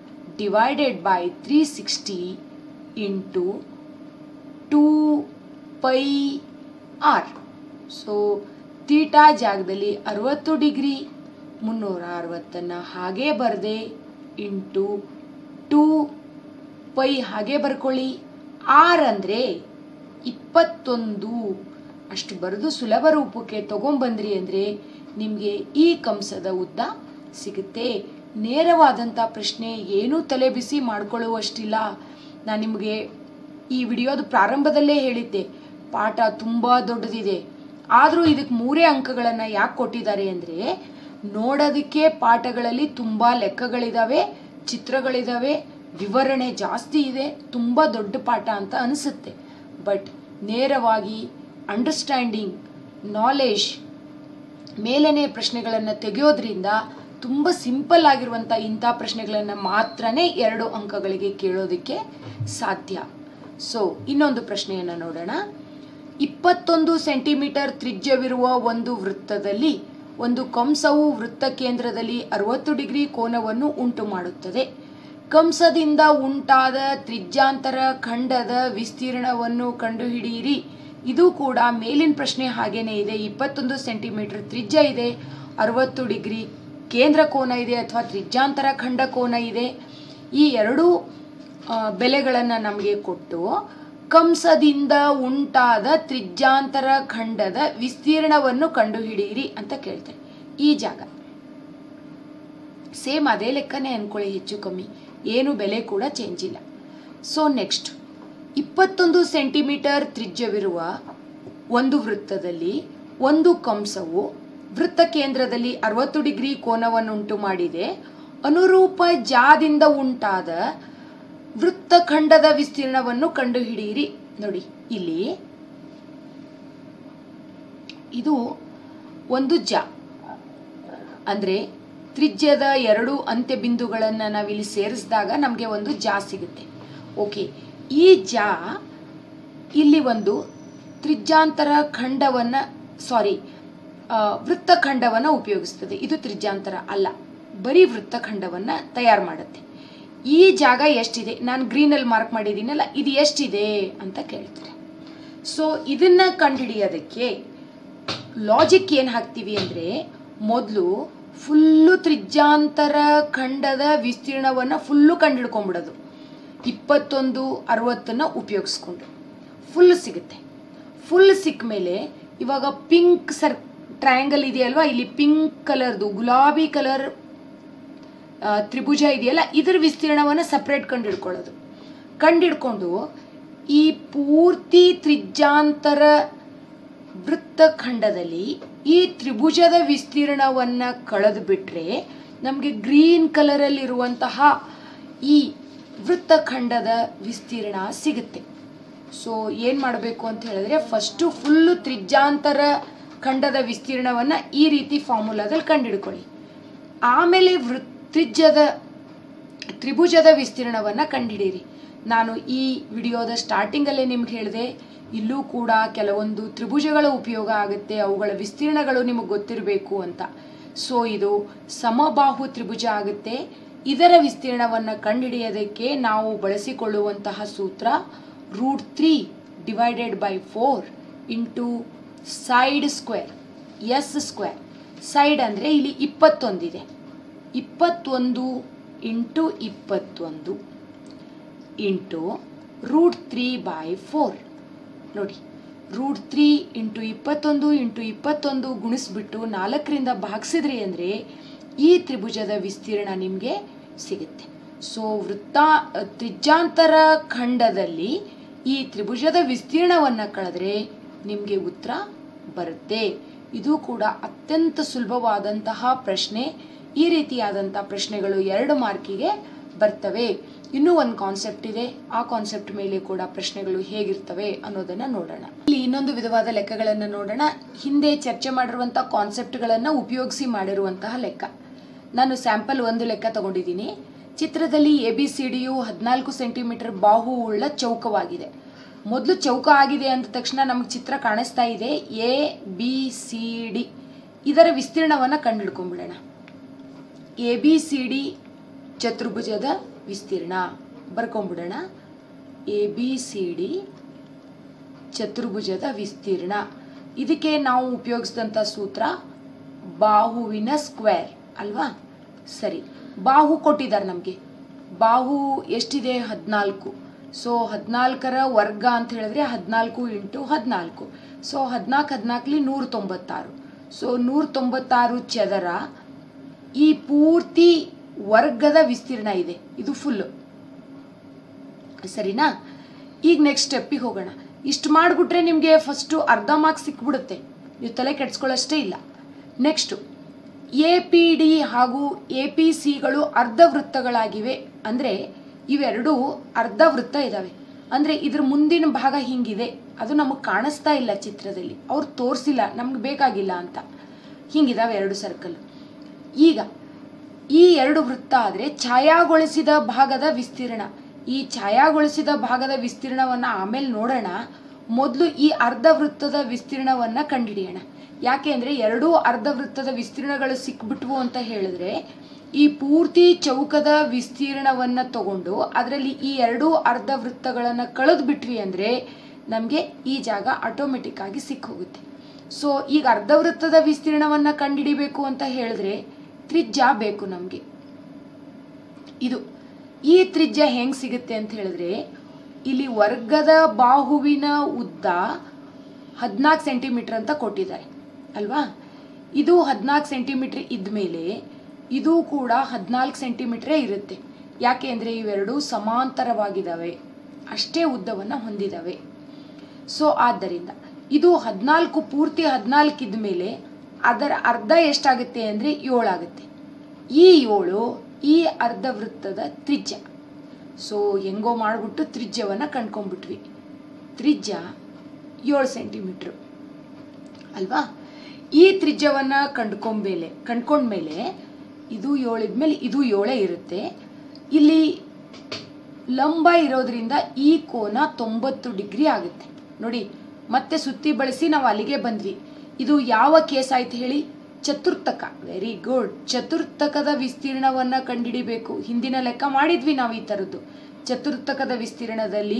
divided by three sixty into two pi r so theta ಜಾಗದಲ್ಲಿ ಅರವತ್ತು ಡಿಗ್ರಿ ಮುನ್ನೂರ ಅರವತ್ತನ್ನು ಹಾಗೇ ಬರದೆ ಇಂಟು ಟೂ ಪೈ ಹಾಗೆ ಬರ್ಕೊಳ್ಳಿ ಆರ್ ಅಂದರೆ ಇಪ್ಪತ್ತೊಂದು ಅಷ್ಟು ಬರೆದು ಸುಲಭ ರೂಪಕ್ಕೆ ತಗೊಂಬಂದ್ರಿ ಅಂದರೆ ನಿಮಗೆ ಈ ಕಂಸದ ಉದ್ದ ಸಿಗುತ್ತೆ ನೇರವಾದಂಥ ಪ್ರಶ್ನೆ ಏನೂ ತಲೆ ಬಿಸಿ ಮಾಡ್ಕೊಳ್ಳುವಷ್ಟಿಲ್ಲ ನಾನು ನಿಮಗೆ ಈ ವಿಡಿಯೋದ ಪ್ರಾರಂಭದಲ್ಲೇ ಹೇಳಿದ್ದೆ ಪಾಠ ತುಂಬ ದೊಡ್ಡದಿದೆ ಆದರೂ ಇದಕ್ಕೆ ಮೂರೇ ಅಂಕಗಳನ್ನು ಯಾಕೆ ಕೊಟ್ಟಿದ್ದಾರೆ ಅಂದರೆ ನೋಡೋದಕ್ಕೆ ಪಾಠಗಳಲ್ಲಿ ತುಂಬ ಲೆಕ್ಕಗಳಿದ್ದಾವೆ ಚಿತ್ರಗಳಿದ್ದಾವೆ ವಿವರಣೆ ಜಾಸ್ತಿ ಇದೆ ತುಂಬ ದೊಡ್ಡ ಪಾಠ ಅಂತ ಅನಿಸುತ್ತೆ ಬಟ್ ನೇರವಾಗಿ ಅಂಡರ್ಸ್ಟ್ಯಾಂಡಿಂಗ್ ನಾಲೆಜ್ ಮೇಲನೆ ಪ್ರಶ್ನೆಗಳನ್ನು ತೆಗೆಯೋದ್ರಿಂದ ತುಂಬ ಸಿಂಪಲ್ ಆಗಿರುವಂಥ ಇಂಥ ಪ್ರಶ್ನೆಗಳನ್ನು ಮಾತ್ರನೇ ಎರಡು ಅಂಕಗಳಿಗೆ ಕೇಳೋದಕ್ಕೆ ಸಾಧ್ಯ ಸೊ ಇನ್ನೊಂದು ಪ್ರಶ್ನೆಯನ್ನು ನೋಡೋಣ ಇಪ್ಪತ್ತೊಂದು ಸೆಂಟಿಮೀಟರ್ ತ್ರಿಜ್ಯವಿರುವ ಒಂದು ವೃತ್ತದಲ್ಲಿ ಒಂದು ಕಂಸವು ವೃತ್ತ ಕೇಂದ್ರದಲ್ಲಿ ಅರವತ್ತು ಡಿಗ್ರಿ ಕೋನವನ್ನು ಉಂಟು ಮಾಡುತ್ತದೆ ಕಂಸದಿಂದ ಉಂಟಾದ ತ್ರಿಜ್ಯಾಂತರ ಖಂಡದ ವಿಸ್ತೀರ್ಣವನ್ನು ಕಂಡುಹಿಡಿಯಿರಿ ಇದು ಕೂಡ ಮೇಲಿನ ಪ್ರಶ್ನೆ ಹಾಗೇನೇ ಇದೆ ಇಪ್ಪತ್ತೊಂದು ಸೆಂಟಿಮೀಟರ್ ತ್ರಿಜ್ಯ ಇದೆ ಅರವತ್ತು ಡಿಗ್ರಿ ಕೇಂದ್ರ ಕೋನ ಇದೆ ಅಥವಾ ತ್ರಿಜ್ಯಾಂತರ ಖಂಡ ಕೋನ ಇದೆ ಈ ಎರಡೂ ಬೆಲೆಗಳನ್ನು ನಮಗೆ ಕೊಟ್ಟು ಕಂಸದಿಂದ ಉಂಟಾದ ತ್ರಿಜ್ಯಾಂತರ ಖಂಡದ ವಿಸ್ತೀರ್ಣವನ್ನು ಕಂಡುಹಿಡಿಯಿರಿ ಅಂತ ಕೇಳ್ತಾರೆ ಈ ಜಾಗ ಸೇಮ್ ಅದೇ ಲೆಕ್ಕನೇ ಅನ್ಕೊಳ್ಳಿ ಹೆಚ್ಚು ಕಮ್ಮಿ ಏನು ಬೆಲೆ ಕೂಡ ಚೇಂಜ್ ಇಲ್ಲ ಸೊ ನೆಕ್ಸ್ಟ್ ಇಪ್ಪತ್ತೊಂದು ಸೆಂಟಿಮೀಟರ್ ತ್ರಿಜ್ಯವಿರುವ ಒಂದು ವೃತ್ತದಲ್ಲಿ ಒಂದು ಕಂಸವು ವೃತ್ತ ಕೇಂದ್ರದಲ್ಲಿ ಅರವತ್ತು ಡಿಗ್ರಿ ಕೋನವನ್ನುಂಟು ಮಾಡಿದೆ ಅನುರೂಪ ಜಾದಿಂದ ಉಂಟಾದ ವೃತ್ತಖಂಡದ ವಿಸ್ತೀರ್ಣವನ್ನು ಕಂಡುಹಿಡಿಯಿರಿ ನೋಡಿ ಇಲ್ಲಿ ಇದು ಒಂದು ಜ ಅಂದರೆ ತ್ರಿಜ್ಯದ ಎರಡು ಅಂತ್ಯ ಬಿಂದುಗಳನ್ನು ನಾವಿಲ್ಲಿ ಸೇರಿಸಿದಾಗ ನಮಗೆ ಒಂದು ಜಾ ಸಿಗುತ್ತೆ ಓಕೆ ಈ ಜಾ ಇಲ್ಲಿ ಒಂದು ತ್ರಿಜ್ಯಾಂತರ ಖಂಡವನ್ನು ಸಾರಿ ವೃತ್ತಖಂಡವನ್ನು ಉಪಯೋಗಿಸ್ತದೆ ಇದು ತ್ರಿಜ್ಯಾಂತರ ಅಲ್ಲ ಬರೀ ವೃತ್ತಖಂಡವನ್ನು ತಯಾರು ಮಾಡುತ್ತೆ ಈ ಜಾಗ ಎಷ್ಟಿದೆ ನಾನು ಗ್ರೀನಲ್ಲಿ ಮಾರ್ಕ್ ಮಾಡಿದ್ದೀನಲ್ಲ ಇದು ಎಷ್ಟಿದೆ ಅಂತ ಕೇಳ್ತಾರೆ ಸೊ ಇದನ್ನು ಕಂಡುಹಿಡಿಯೋದಕ್ಕೆ ಲಾಜಿಕ್ ಏನು ಹಾಕ್ತೀವಿ ಅಂದರೆ ಮೊದಲು ಫುಲ್ಲು ತ್ರಿಜ್ಯಾಂತರ ಖಂಡದ ವಿಸ್ತೀರ್ಣವನ್ನು ಫುಲ್ಲು ಕಂಡುಹಿಡ್ಕೊಂಡ್ಬಿಡೋದು ಇಪ್ಪತ್ತೊಂದು ಅರವತ್ತನ್ನು ಉಪಯೋಗಿಸ್ಕೊಂಡು ಫುಲ್ ಸಿಗುತ್ತೆ ಫುಲ್ ಸಿಕ್ಕ ಮೇಲೆ ಇವಾಗ ಪಿಂಕ್ ಸರ್ ಟ್ರಯಾಂಗಲ್ ಇದೆಯಲ್ವಾ ಇಲ್ಲಿ ಪಿಂಕ್ ಕಲರ್ದು ಗುಲಾಬಿ ಕಲರ್ ತ್ರಿಭುಜ ಇದೆಯಲ್ಲ ಇದರ ವಿಸ್ತೀರ್ಣವನ್ನು ಸಪ್ರೇಟ್ ಕಂಡುಹಿಡ್ಕೊಳ್ಳೋದು ಕಂಡುಹಿಡ್ಕೊಂಡು ಈ ಪೂರ್ತಿ ತ್ರಿಜ್ಯಾಂತರ ವೃತ್ತಖಂಡದಲ್ಲಿ ಈ ತ್ರಿಭುಜದ ವಿಸ್ತೀರ್ಣವನ್ನು ಕಳೆದು ಬಿಟ್ಟರೆ ನಮಗೆ ಗ್ರೀನ್ ಕಲರಲ್ಲಿರುವಂತಹ ಈ ವೃತ್ತಖಂಡದ ವಿಸ್ತೀರ್ಣ ಸಿಗುತ್ತೆ ಸೊ ಏನು ಮಾಡಬೇಕು ಅಂತ ಹೇಳಿದ್ರೆ ಫಸ್ಟು ಫುಲ್ಲು ತ್ರಿಜ್ಯಾಂತರ ಖಂಡದ ವಿಸ್ತೀರ್ಣವನ್ನು ಈ ರೀತಿ ಫಾರ್ಮುಲಾದಲ್ಲಿ ಕಂಡುಹಿಡ್ಕೊಳ್ಳಿ ಆಮೇಲೆ ವೃ ತ್ರಿಜ್ಯದ ತ್ರಿಭುಜದ ವಿಸ್ತೀರ್ಣವನ್ನು ಕಂಡುಹಿಡೀರಿ ನಾನು ಈ ವಿಡಿಯೋದ ಸ್ಟಾರ್ಟಿಂಗಲ್ಲೇ ನಿಮ್ಗೆ ಹೇಳಿದೆ ಇಲ್ಲೂ ಕೂಡ ಕೆಲವೊಂದು ತ್ರಿಭುಜಗಳ ಉಪಯೋಗ ಆಗುತ್ತೆ ಅವುಗಳ ವಿಸ್ತೀರ್ಣಗಳು ನಿಮಗೆ ಗೊತ್ತಿರಬೇಕು ಅಂತ ಸೊ ಇದು ಸಮಬಾಹು ತ್ರಿಭುಜ ಆಗುತ್ತೆ ಇದರ ವಿಸ್ತೀರ್ಣವನ್ನು ಕಂಡುಹಿಡಿಯೋದಕ್ಕೆ ನಾವು ಬಳಸಿಕೊಳ್ಳುವಂತಹ ಸೂತ್ರ root three divided by four into side square s square side ಅಂದರೆ ಇಲ್ಲಿ ಇಪ್ಪತ್ತೊಂದಿದೆ ಇಪ್ಪತ್ತೊಂದು ಇಂಟು ಇಪ್ಪತ್ತೊಂದು into root three by four ನೋಡಿ ರೂಟ್ ತ್ರೀ ಇಂಟು ಇಪ್ಪತ್ತೊಂದು ಇಂಟು ಇಪ್ಪತ್ತೊಂದು ಗುಣಿಸ್ಬಿಟ್ಟು ನಾಲ್ಕರಿಂದ ಭಾಗಿಸಿದ್ರಿ ಅಂದರೆ ಈ ತ್ರಿಭುಜದ ವಿಸ್ತೀರ್ಣ ನಿಮಗೆ ಸಿಗುತ್ತೆ ಸೊ ವೃತ್ತ ತ್ರಿಜ್ಯಾಂತರ ಖಂಡದಲ್ಲಿ ಈ ತ್ರಿಭುಜದ ವಿಸ್ತೀರ್ಣವನ್ನು ಕಳೆದ್ರೆ ನಿಮಗೆ ಉತ್ತರ ಬರುತ್ತೆ ಇದು ಕೂಡ ಅತ್ಯಂತ ಸುಲಭವಾದಂತಹ ಪ್ರಶ್ನೆ ಈ ರೀತಿಯಾದಂಥ ಪ್ರಶ್ನೆಗಳು ಎರಡು ಮಾರ್ಕಿಗೆ ಬರ್ತವೆ ಇನ್ನೂ ಒಂದು ಕಾನ್ಸೆಪ್ಟ್ ಇದೆ ಆ ಕಾನ್ಸೆಪ್ಟ್ ಮೇಲೆ ಕೂಡ ಪ್ರಶ್ನೆಗಳು ಹೇಗಿರ್ತವೆ ಅನ್ನೋದನ್ನ ನೋಡೋಣ ಇಲ್ಲಿ ಇನ್ನೊಂದು ವಿಧವಾದ ಲೆಕ್ಕಗಳನ್ನು ನೋಡೋಣ ಹಿಂದೆ ಚರ್ಚೆ ಮಾಡಿರುವಂತಹ ಕಾನ್ಸೆಪ್ಟ್ಗಳನ್ನು ಉಪಯೋಗಿಸಿ ಮಾಡಿರುವಂತಹ ಲೆಕ್ಕ ನಾನು ಸ್ಯಾಂಪಲ್ ಒಂದು ಲೆಕ್ಕ ತಗೊಂಡಿದ್ದೀನಿ ಚಿತ್ರದಲ್ಲಿ ಎ ಬಿ ಸಿ ಡಿಯು ಹದಿನಾಲ್ಕು ಸೆಂಟಿಮೀಟರ್ ಬಾಹು ಉಳ್ಳ ಚೌಕವಾಗಿದೆ ಮೊದಲು ಚೌಕ ಆಗಿದೆ ಅಂದ ತಕ್ಷಣ ನಮಗೆ ಚಿತ್ರ ಕಾಣಿಸ್ತಾ ಇದೆ ಎ ಬಿ ಸಿ ಡಿ ಇದರ ವಿಸ್ತೀರ್ಣವನ್ನು ಕಂಡುಹಿಡ್ಕೊಂಡ್ಬಿಡೋಣ ಎ ಬಿ ಸಿ ಡಿ ಚತುರ್ಭುಜದ ವಿಸ್ತೀರ್ಣ ಬರ್ಕೊಂಡ್ಬಿಡೋಣ ಎ ಬಿ ಸಿ ಡಿ ಚತುರ್ಭುಜದ ವಿಸ್ತೀರ್ಣ ಇದಕ್ಕೆ ನಾವು ಉಪಯೋಗಿಸಿದಂಥ ಸೂತ್ರ ಬಾಹುವಿನ ಸ್ಕ್ವೇರ್ ಅಲ್ವಾ ಸರಿ ಬಾಹು ಕೊಟ್ಟಿದ್ದಾರೆ ನಮಗೆ ಬಾಹು ಎಷ್ಟಿದೆ ಹದಿನಾಲ್ಕು ಸೊ ಹದಿನಾಲ್ಕರ ವರ್ಗ ಅಂತ ಹೇಳಿದ್ರೆ ಹದಿನಾಲ್ಕು ಇಂಟು ಹದಿನಾಲ್ಕು ಸೊ ಹದಿನಾಲ್ಕು ಹದಿನಾಲ್ಕಲಿ ನೂರ ತೊಂಬತ್ತಾರು ಸೊ ನೂರ ತೊಂಬತ್ತಾರು ಚದರ ಈ ಪೂರ್ತಿ ವರ್ಗದ ವಿಸ್ತೀರ್ಣ ಇದೆ ಇದು ಫುಲ್ಲು ಸರಿನಾ ಈಗ ನೆಕ್ಸ್ಟ್ ಸ್ಟೆಪ್ಪಿಗೆ ಹೋಗೋಣ ಇಷ್ಟು ಮಾಡಿಬಿಟ್ರೆ ನಿಮಗೆ ಫಸ್ಟು ಅರ್ಧ ಮಾರ್ಕ್ಸ್ ಸಿಕ್ಬಿಡುತ್ತೆ ನೀವು ತಲೆ ಕೆಡ್ಸ್ಕೊಳ್ಳೋಷ್ಟೇ ಇಲ್ಲ ನೆಕ್ಸ್ಟು ಎ ಪಿ ಡಿ ಹಾಗೂ ಎ ಪಿ ಸಿಗಳು ಅರ್ಧ ವೃತ್ತಗಳಾಗಿವೆ ಅಂದರೆ ಇವೆರಡೂ ಅರ್ಧ ವೃತ್ತ ಇದ್ದಾವೆ ಅಂದರೆ ಇದ್ರ ಮುಂದಿನ ಭಾಗ ಹಿಂಗಿದೆ ಅದು ನಮಗೆ ಕಾಣಿಸ್ತಾ ಇಲ್ಲ ಚಿತ್ರದಲ್ಲಿ ಅವ್ರು ತೋರಿಸಿಲ್ಲ ನಮ್ಗೆ ಬೇಕಾಗಿಲ್ಲ ಅಂತ ಹಿಂಗಿದಾವೆ ಎರಡು ಸರ್ಕಲ್ ಈಗ ಈ ಎರಡು ವೃತ್ತ ಆದರೆ ಛಾಯಾಗೊಳಿಸಿದ ಭಾಗದ ವಿಸ್ತೀರ್ಣ ಈ ಛಾಯಾಗೊಳಿಸಿದ ಭಾಗದ ವಿಸ್ತೀರ್ಣವನ್ನು ಆಮೇಲೆ ನೋಡೋಣ ಮೊದಲು ಈ ಅರ್ಧ ವೃತ್ತದ ವಿಸ್ತೀರ್ಣವನ್ನು ಕಂಡುಹಿಡಿಯೋಣ ಯಾಕೆ ಅಂದರೆ ಎರಡೂ ಅರ್ಧ ವೃತ್ತದ ವಿಸ್ತೀರ್ಣಗಳು ಸಿಕ್ಬಿಟ್ವು ಅಂತ ಹೇಳಿದ್ರೆ ಈ ಪೂರ್ತಿ ಚೌಕದ ವಿಸ್ತೀರ್ಣವನ್ನು ತಗೊಂಡು ಅದರಲ್ಲಿ ಈ ಎರಡೂ ಅರ್ಧ ವೃತ್ತಗಳನ್ನು ಕಳೆದು ಬಿಟ್ವಿ ಅಂದರೆ ನಮಗೆ ಈ ಜಾಗ ಆಟೋಮೆಟಿಕ್ ಆಗಿ ಸಿಕ್ ಹೋಗುತ್ತೆ ಸೊ ಈಗ ಅರ್ಧ ವೃತ್ತದ ವಿಸ್ತೀರ್ಣವನ್ನು ಕಂಡುಹಿಡಿಬೇಕು ಅಂತ ಹೇಳಿದ್ರೆ ತ್ರಿಜ್ಯ ಬೇಕು ನಮಗೆ ಇದು ಈ ತ್ರಿಜ್ಯ ಹೆಂಗೆ ಸಿಗುತ್ತೆ ಅಂತ ಹೇಳಿದ್ರೆ ಇಲ್ಲಿ ವರ್ಗದ ಬಾಹುವಿನ ಉದ್ದ ಹದಿನಾಲ್ಕು ಸೆಂಟಿಮೀಟರ್ ಅಂತ ಕೊಟ್ಟಿದ್ದಾರೆ ಅಲ್ವಾ ಇದು ಹದಿನಾಲ್ಕು ಸೆಂಟಿಮೀಟ್ರ್ ಇದ್ಮೇಲೆ ಇದು ಕೂಡ ಹದಿನಾಲ್ಕು ಸೆಂಟಿಮೀಟ್ರೇ ಇರುತ್ತೆ ಯಾಕೆ ಅಂದರೆ ಇವೆರಡೂ ಸಮಾಂತರವಾಗಿದ್ದಾವೆ ಅಷ್ಟೇ ಉದ್ದವನ್ನು ಹೊಂದಿದ್ದಾವೆ ಸೊ ಆದ್ದರಿಂದ ಇದು ಹದಿನಾಲ್ಕು ಪೂರ್ತಿ ಹದಿನಾಲ್ಕು ಇದ್ಮೇಲೆ ಅದರ ಅರ್ಧ ಎಷ್ಟಾಗುತ್ತೆ ಅಂದರೆ ಏಳಾಗುತ್ತೆ ಈ ಏಳು ಈ ಅರ್ಧ ವೃತ್ತದ ತ್ರಿಜ್ಯ ಸೊ ಹೆಂಗೋ ಮಾಡಿಬಿಟ್ಟು ತ್ರಿಜ್ಯವನ್ನು ಕಂಡ್ಕೊಂಡ್ಬಿಟ್ವಿ ತ್ರಿಜ್ಯ ಏಳು ಸೆಂಟಿಮೀಟ್ರು ಅಲ್ವಾ ಈ ತ್ರಿಜ್ಯವನ್ನು ಕಂಡ್ಕೊಂಡ್ಮೇಲೆ ಕಂಡ್ಕೊಂಡ್ಮೇಲೆ ಇದು ಏಳಿದ್ಮೇಲೆ ಇದು ಏಳೇ ಇರುತ್ತೆ ಇಲ್ಲಿ ಲಂಬ ಇರೋದ್ರಿಂದ ಈ ಕೋನ ತೊಂಬತ್ತು ಡಿಗ್ರಿ ಆಗುತ್ತೆ ನೋಡಿ ಮತ್ತೆ ಸುತ್ತಿ ಬಳಸಿ ನಾವು ಅಲ್ಲಿಗೆ ಬಂದ್ವಿ ಇದು ಯಾವ ಕೇಸ್ ಆಯ್ತು ಹೇಳಿ ಚತುರ್ಥಕ ವೆರಿ ಗುಡ್ ಚತುರ್ಥಕದ ವಿಸ್ತೀರ್ಣವನ್ನು ಕಂಡುಹಿಡಿಬೇಕು ಹಿಂದಿನ ಲೆಕ್ಕ ಮಾಡಿದ್ವಿ ನಾವು ಈ ಥರದ್ದು ಚತುರ್ಥಕದ ವಿಸ್ತೀರ್ಣದಲ್ಲಿ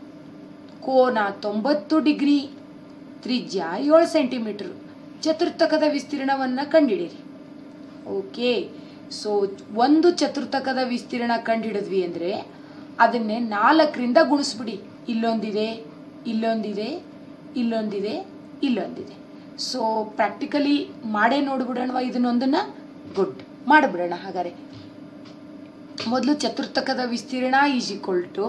ಕೋನ ತೊಂಬತ್ತು ಡಿಗ್ರಿ ತ್ರಿಜ್ಯ ಏಳು ಸೆಂಟಿಮೀಟರ್ ಚತುರ್ಥಕದ ವಿಸ್ತೀರ್ಣವನ್ನು ಕಂಡುಹಿಡಿಯಿರಿ ಓಕೆ ಸೊ ಒಂದು ಚತುರ್ಥಕದ ವಿಸ್ತೀರ್ಣ ಕಂಡುಹಿಡಿದ್ವಿ ಅಂದರೆ ಅದನ್ನೇ ನಾಲ್ಕರಿಂದ ಗುಣಿಸ್ಬಿಡಿ ಇಲ್ಲೊಂದಿದೆ ಇಲ್ಲೊಂದಿದೆ ಇಲ್ಲೊಂದಿದೆ ಇಲ್ಲೊಂದಿದೆ ಸೊ ಪ್ರಾಕ್ಟಿಕಲಿ ಮಾಡೇ ನೋಡ್ಬಿಡೋಣವಾ ಇದನ್ನೊಂದನ್ನು ಗುಡ್ ಮಾಡಿಬಿಡೋಣ ಹಾಗಾದ್ರೆ ಮೊದಲು ಚತುರ್ಥಕದ ವಿಸ್ತೀರ್ಣ is equal to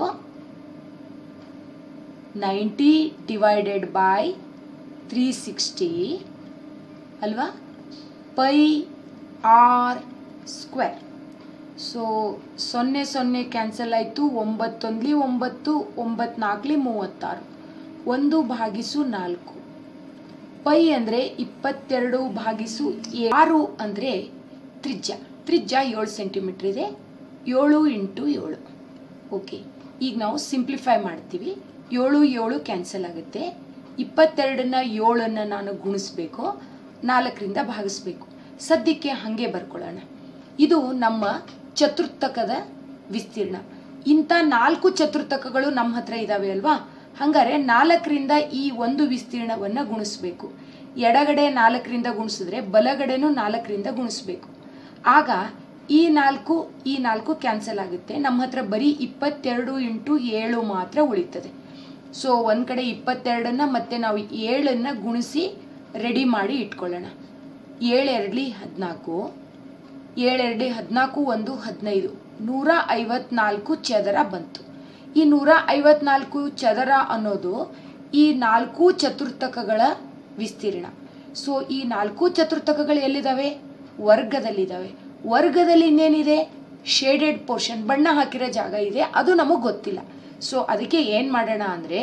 ninety divided by three sixty ಅಲ್ವಾ ಪೈ ಆರ್ ಸ್ಕ್ವೇರ್ ಸೊ ಸೊನ್ನೆ ಸೊನ್ನೆ ಕ್ಯಾನ್ಸಲ್ ಆಯಿತು ಒಂಬತ್ತೊಂದ್ಲಿ ಒಂಬತ್ತು ಒಂಬತ್ತು ನಾಲ್ಕಲಿ ಮೂವತ್ತಾರು ಒಂದು ಭಾಗಿಸು ನಾಲ್ಕು ಪೈ ಅಂದರೆ ಇಪ್ಪತ್ತೆರಡು ಭಾಗಿಸು ಆರು ಅಂದರೆ ತ್ರಿಜ್ಯ ತ್ರಿಜ್ಯ ಏಳು ಸೆಂಟಿಮೀಟ್ರ್ ಇದೆ ಏಳು ಇಂಟು ಏಳು ಓಕೆ ಈಗ ನಾವು ಸಿಂಪ್ಲಿಫೈ ಮಾಡ್ತೀವಿ ಏಳು ಏಳು ಕ್ಯಾನ್ಸಲ್ ಆಗುತ್ತೆ ಇಪ್ಪತ್ತೆರಡನ್ನ ಏಳನ್ನು ನಾನು ಗುಣಿಸ್ಬೇಕು ನಾಲ್ಕರಿಂದ ಭಾಗಿಸ್ಬೇಕು ಸದ್ಯಕ್ಕೆ ಹಾಗೆ ಬರ್ಕೊಳ್ಳೋಣ ಇದು ನಮ್ಮ ಚತುರ್ಥಕದ ವಿಸ್ತೀರ್ಣ ಇಂಥ ನಾಲ್ಕು ಚತುರ್ಥಕಗಳು ನಮ್ಮ ಹತ್ರ ಇದ್ದಾವೆ ಅಲ್ವಾ ಹಂಗಾರೆ ನಾಲ್ಕರಿಂದ ಈ ಒಂದು ವಿಸ್ತೀರ್ಣವನ್ನು ಗುಣಿಸ್ಬೇಕು ಎಡಗಡೆ ನಾಲ್ಕರಿಂದ ಗುಣಿಸಿದ್ರೆ ಬಲಗಡೆನೂ ನಾಲ್ಕರಿಂದ ಗುಣಿಸ್ಬೇಕು ಆಗ ಈ ನಾಲ್ಕು ಈ ನಾಲ್ಕು ಕ್ಯಾನ್ಸಲ್ ಆಗುತ್ತೆ ನಮ್ಮ ಹತ್ರ ಬರೀ ಇಪ್ಪತ್ತೆರಡು ಇಂಟು ಏಳು ಮಾತ್ರ ಉಳಿತದೆ ಸೊ ಒಂದು ಕಡೆ ಇಪ್ಪತ್ತೆರಡನ್ನು ಮತ್ತೆ ನಾವು ಏಳನ್ನು ಗುಣಿಸಿ ರೆಡಿ ಮಾಡಿ ಇಟ್ಕೊಳ್ಳೋಣ ಏಳೆರಡ್ಲಿ ಹದಿನಾಲ್ಕು ಏಳೆರಡು ಹದಿನಾಲ್ಕು ಒಂದು ಹದಿನೈದು ನೂರ ಐವತ್ನಾಲ್ಕು ಚದರ ಬಂತು ಈ ನೂರ ಐವತ್ನಾಲ್ಕು ಚದರ ಅನ್ನೋದು ಈ ನಾಲ್ಕು ಚತುರ್ಥಕಗಳ ವಿಸ್ತೀರ್ಣ ಸೊ ಈ ನಾಲ್ಕು ಚತುರ್ಥಕಗಳು ಎಲ್ಲಿದ್ದಾವೆ ವರ್ಗದಲ್ಲಿದ್ದಾವೆ ವರ್ಗದಲ್ಲಿ ಇನ್ನೇನಿದೆ ಶೇಡೆಡ್ ಪೋರ್ಷನ್ ಬಣ್ಣ ಹಾಕಿರೋ ಜಾಗ ಇದೆ ಅದು ನಮಗೆ ಗೊತ್ತಿಲ್ಲ ಸೊ ಅದಕ್ಕೆ ಏನು ಮಾಡೋಣ ಅಂದರೆ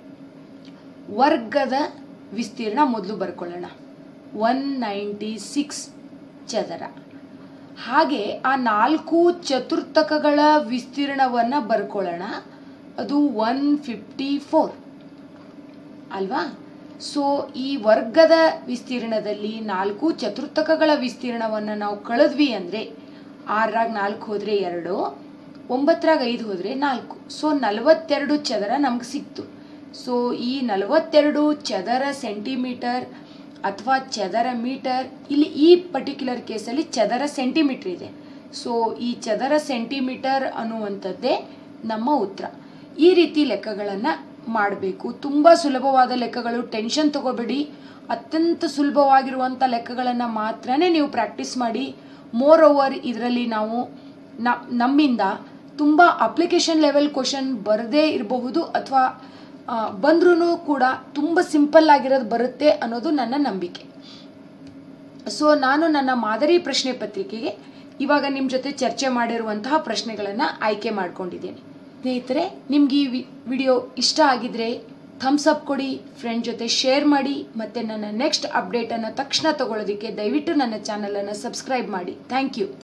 ವರ್ಗದ ವಿಸ್ತೀರ್ಣ ಮೊದಲು ಬರ್ಕೊಳ್ಳೋಣ ಒನ್ ನೈಂಟಿ ಸಿಕ್ಸ್ ಚದರ ಹಾಗೆ ಆ ನಾಲ್ಕು ಚತುರ್ಥಕಗಳ ವಿಸ್ತೀರ್ಣವನ್ನು ಬರ್ಕೊಳ್ಳೋಣ ಅದು ಒನ್ ಫಿಫ್ಟಿ ಫೋರ್ ಅಲ್ವಾ ಸೊ ಈ ವರ್ಗದ ವಿಸ್ತೀರ್ಣದಲ್ಲಿ ನಾಲ್ಕು ಚತುರ್ಥಕಗಳ ವಿಸ್ತೀರ್ಣವನ್ನು ನಾವು ಕಳೆದ್ವಿ ಅಂದರೆ ಆರಾಗ ನಾಲ್ಕು ಹೋದರೆ ಎರಡು ಒಂಬತ್ತರಾಗ ಐದು ಹೋದರೆ ನಾಲ್ಕು ಸೊ ನಲವತ್ತೆರಡು ಚದರ ನಮ್ಗೆ ಸಿಕ್ತು ಸೊ ಈ ನಲವತ್ತೆರಡು ಚದರ ಸೆಂಟಿಮೀಟರ್ ಅಥವಾ ಚದರ ಮೀಟರ್ ಇಲ್ಲಿ ಈ ಪರ್ಟಿಕ್ಯುಲರ್ ಕೇಸಲ್ಲಿ ಚದರ ಸೆಂಟಿಮೀಟರ್ ಇದೆ ಸೊ ಈ ಚದರ ಸೆಂಟಿಮೀಟರ್ ಅನ್ನುವಂಥದ್ದೇ ನಮ್ಮ ಉತ್ತರ ಈ ರೀತಿ ಲೆಕ್ಕಗಳನ್ನು ಮಾಡಬೇಕು ತುಂಬ ಸುಲಭವಾದ ಲೆಕ್ಕಗಳು ಟೆನ್ಷನ್ ತಗೋಬೇಡಿ ಅತ್ಯಂತ ಸುಲಭವಾಗಿರುವಂಥ ಲೆಕ್ಕಗಳನ್ನು ಮಾತ್ರನೇ ನೀವು ಪ್ರಾಕ್ಟೀಸ್ ಮಾಡಿ ಮೋರ್ ಓವರ್ ಇದರಲ್ಲಿ ನಾವು ನಮ್ಮಿಂದ ತುಂಬ ಅಪ್ಲಿಕೇಶನ್ ಲೆವೆಲ್ ಕ್ವಶನ್ ಬರದೇ ಇರಬಹುದು ಅಥವಾ ಬಂದ್ರೂ ಕೂಡ ತುಂಬ ಸಿಂಪಲ್ ಆಗಿರೋದು ಬರುತ್ತೆ ಅನ್ನೋದು ನನ್ನ ನಂಬಿಕೆ ಸೊ ನಾನು ನನ್ನ ಮಾದರಿ ಪ್ರಶ್ನೆ ಪತ್ರಿಕೆಗೆ ಇವಾಗ ನಿಮ್ಮ ಜೊತೆ ಚರ್ಚೆ ಮಾಡಿರುವಂತಹ ಪ್ರಶ್ನೆಗಳನ್ನು ಆಯ್ಕೆ ಮಾಡ್ಕೊಂಡಿದ್ದೇನೆ ಸ್ನೇಹಿತರೆ ನಿಮ್ಗೆ ಈ ವಿಡಿಯೋ ಇಷ್ಟ ಆಗಿದ್ರೆ ಥಮ್ಸ್ ಅಪ್ ಕೊಡಿ ಫ್ರೆಂಡ್ ಜೊತೆ ಶೇರ್ ಮಾಡಿ ಮತ್ತು ನನ್ನ ನೆಕ್ಸ್ಟ್ ಅಪ್ಡೇಟನ್ನು ತಕ್ಷಣ ತಗೊಳ್ಳೋದಕ್ಕೆ ದಯವಿಟ್ಟು ನನ್ನ ಚಾನಲನ್ನು ಸಬ್ಸ್ಕ್ರೈಬ್ ಮಾಡಿ ಥ್ಯಾಂಕ್ ಯು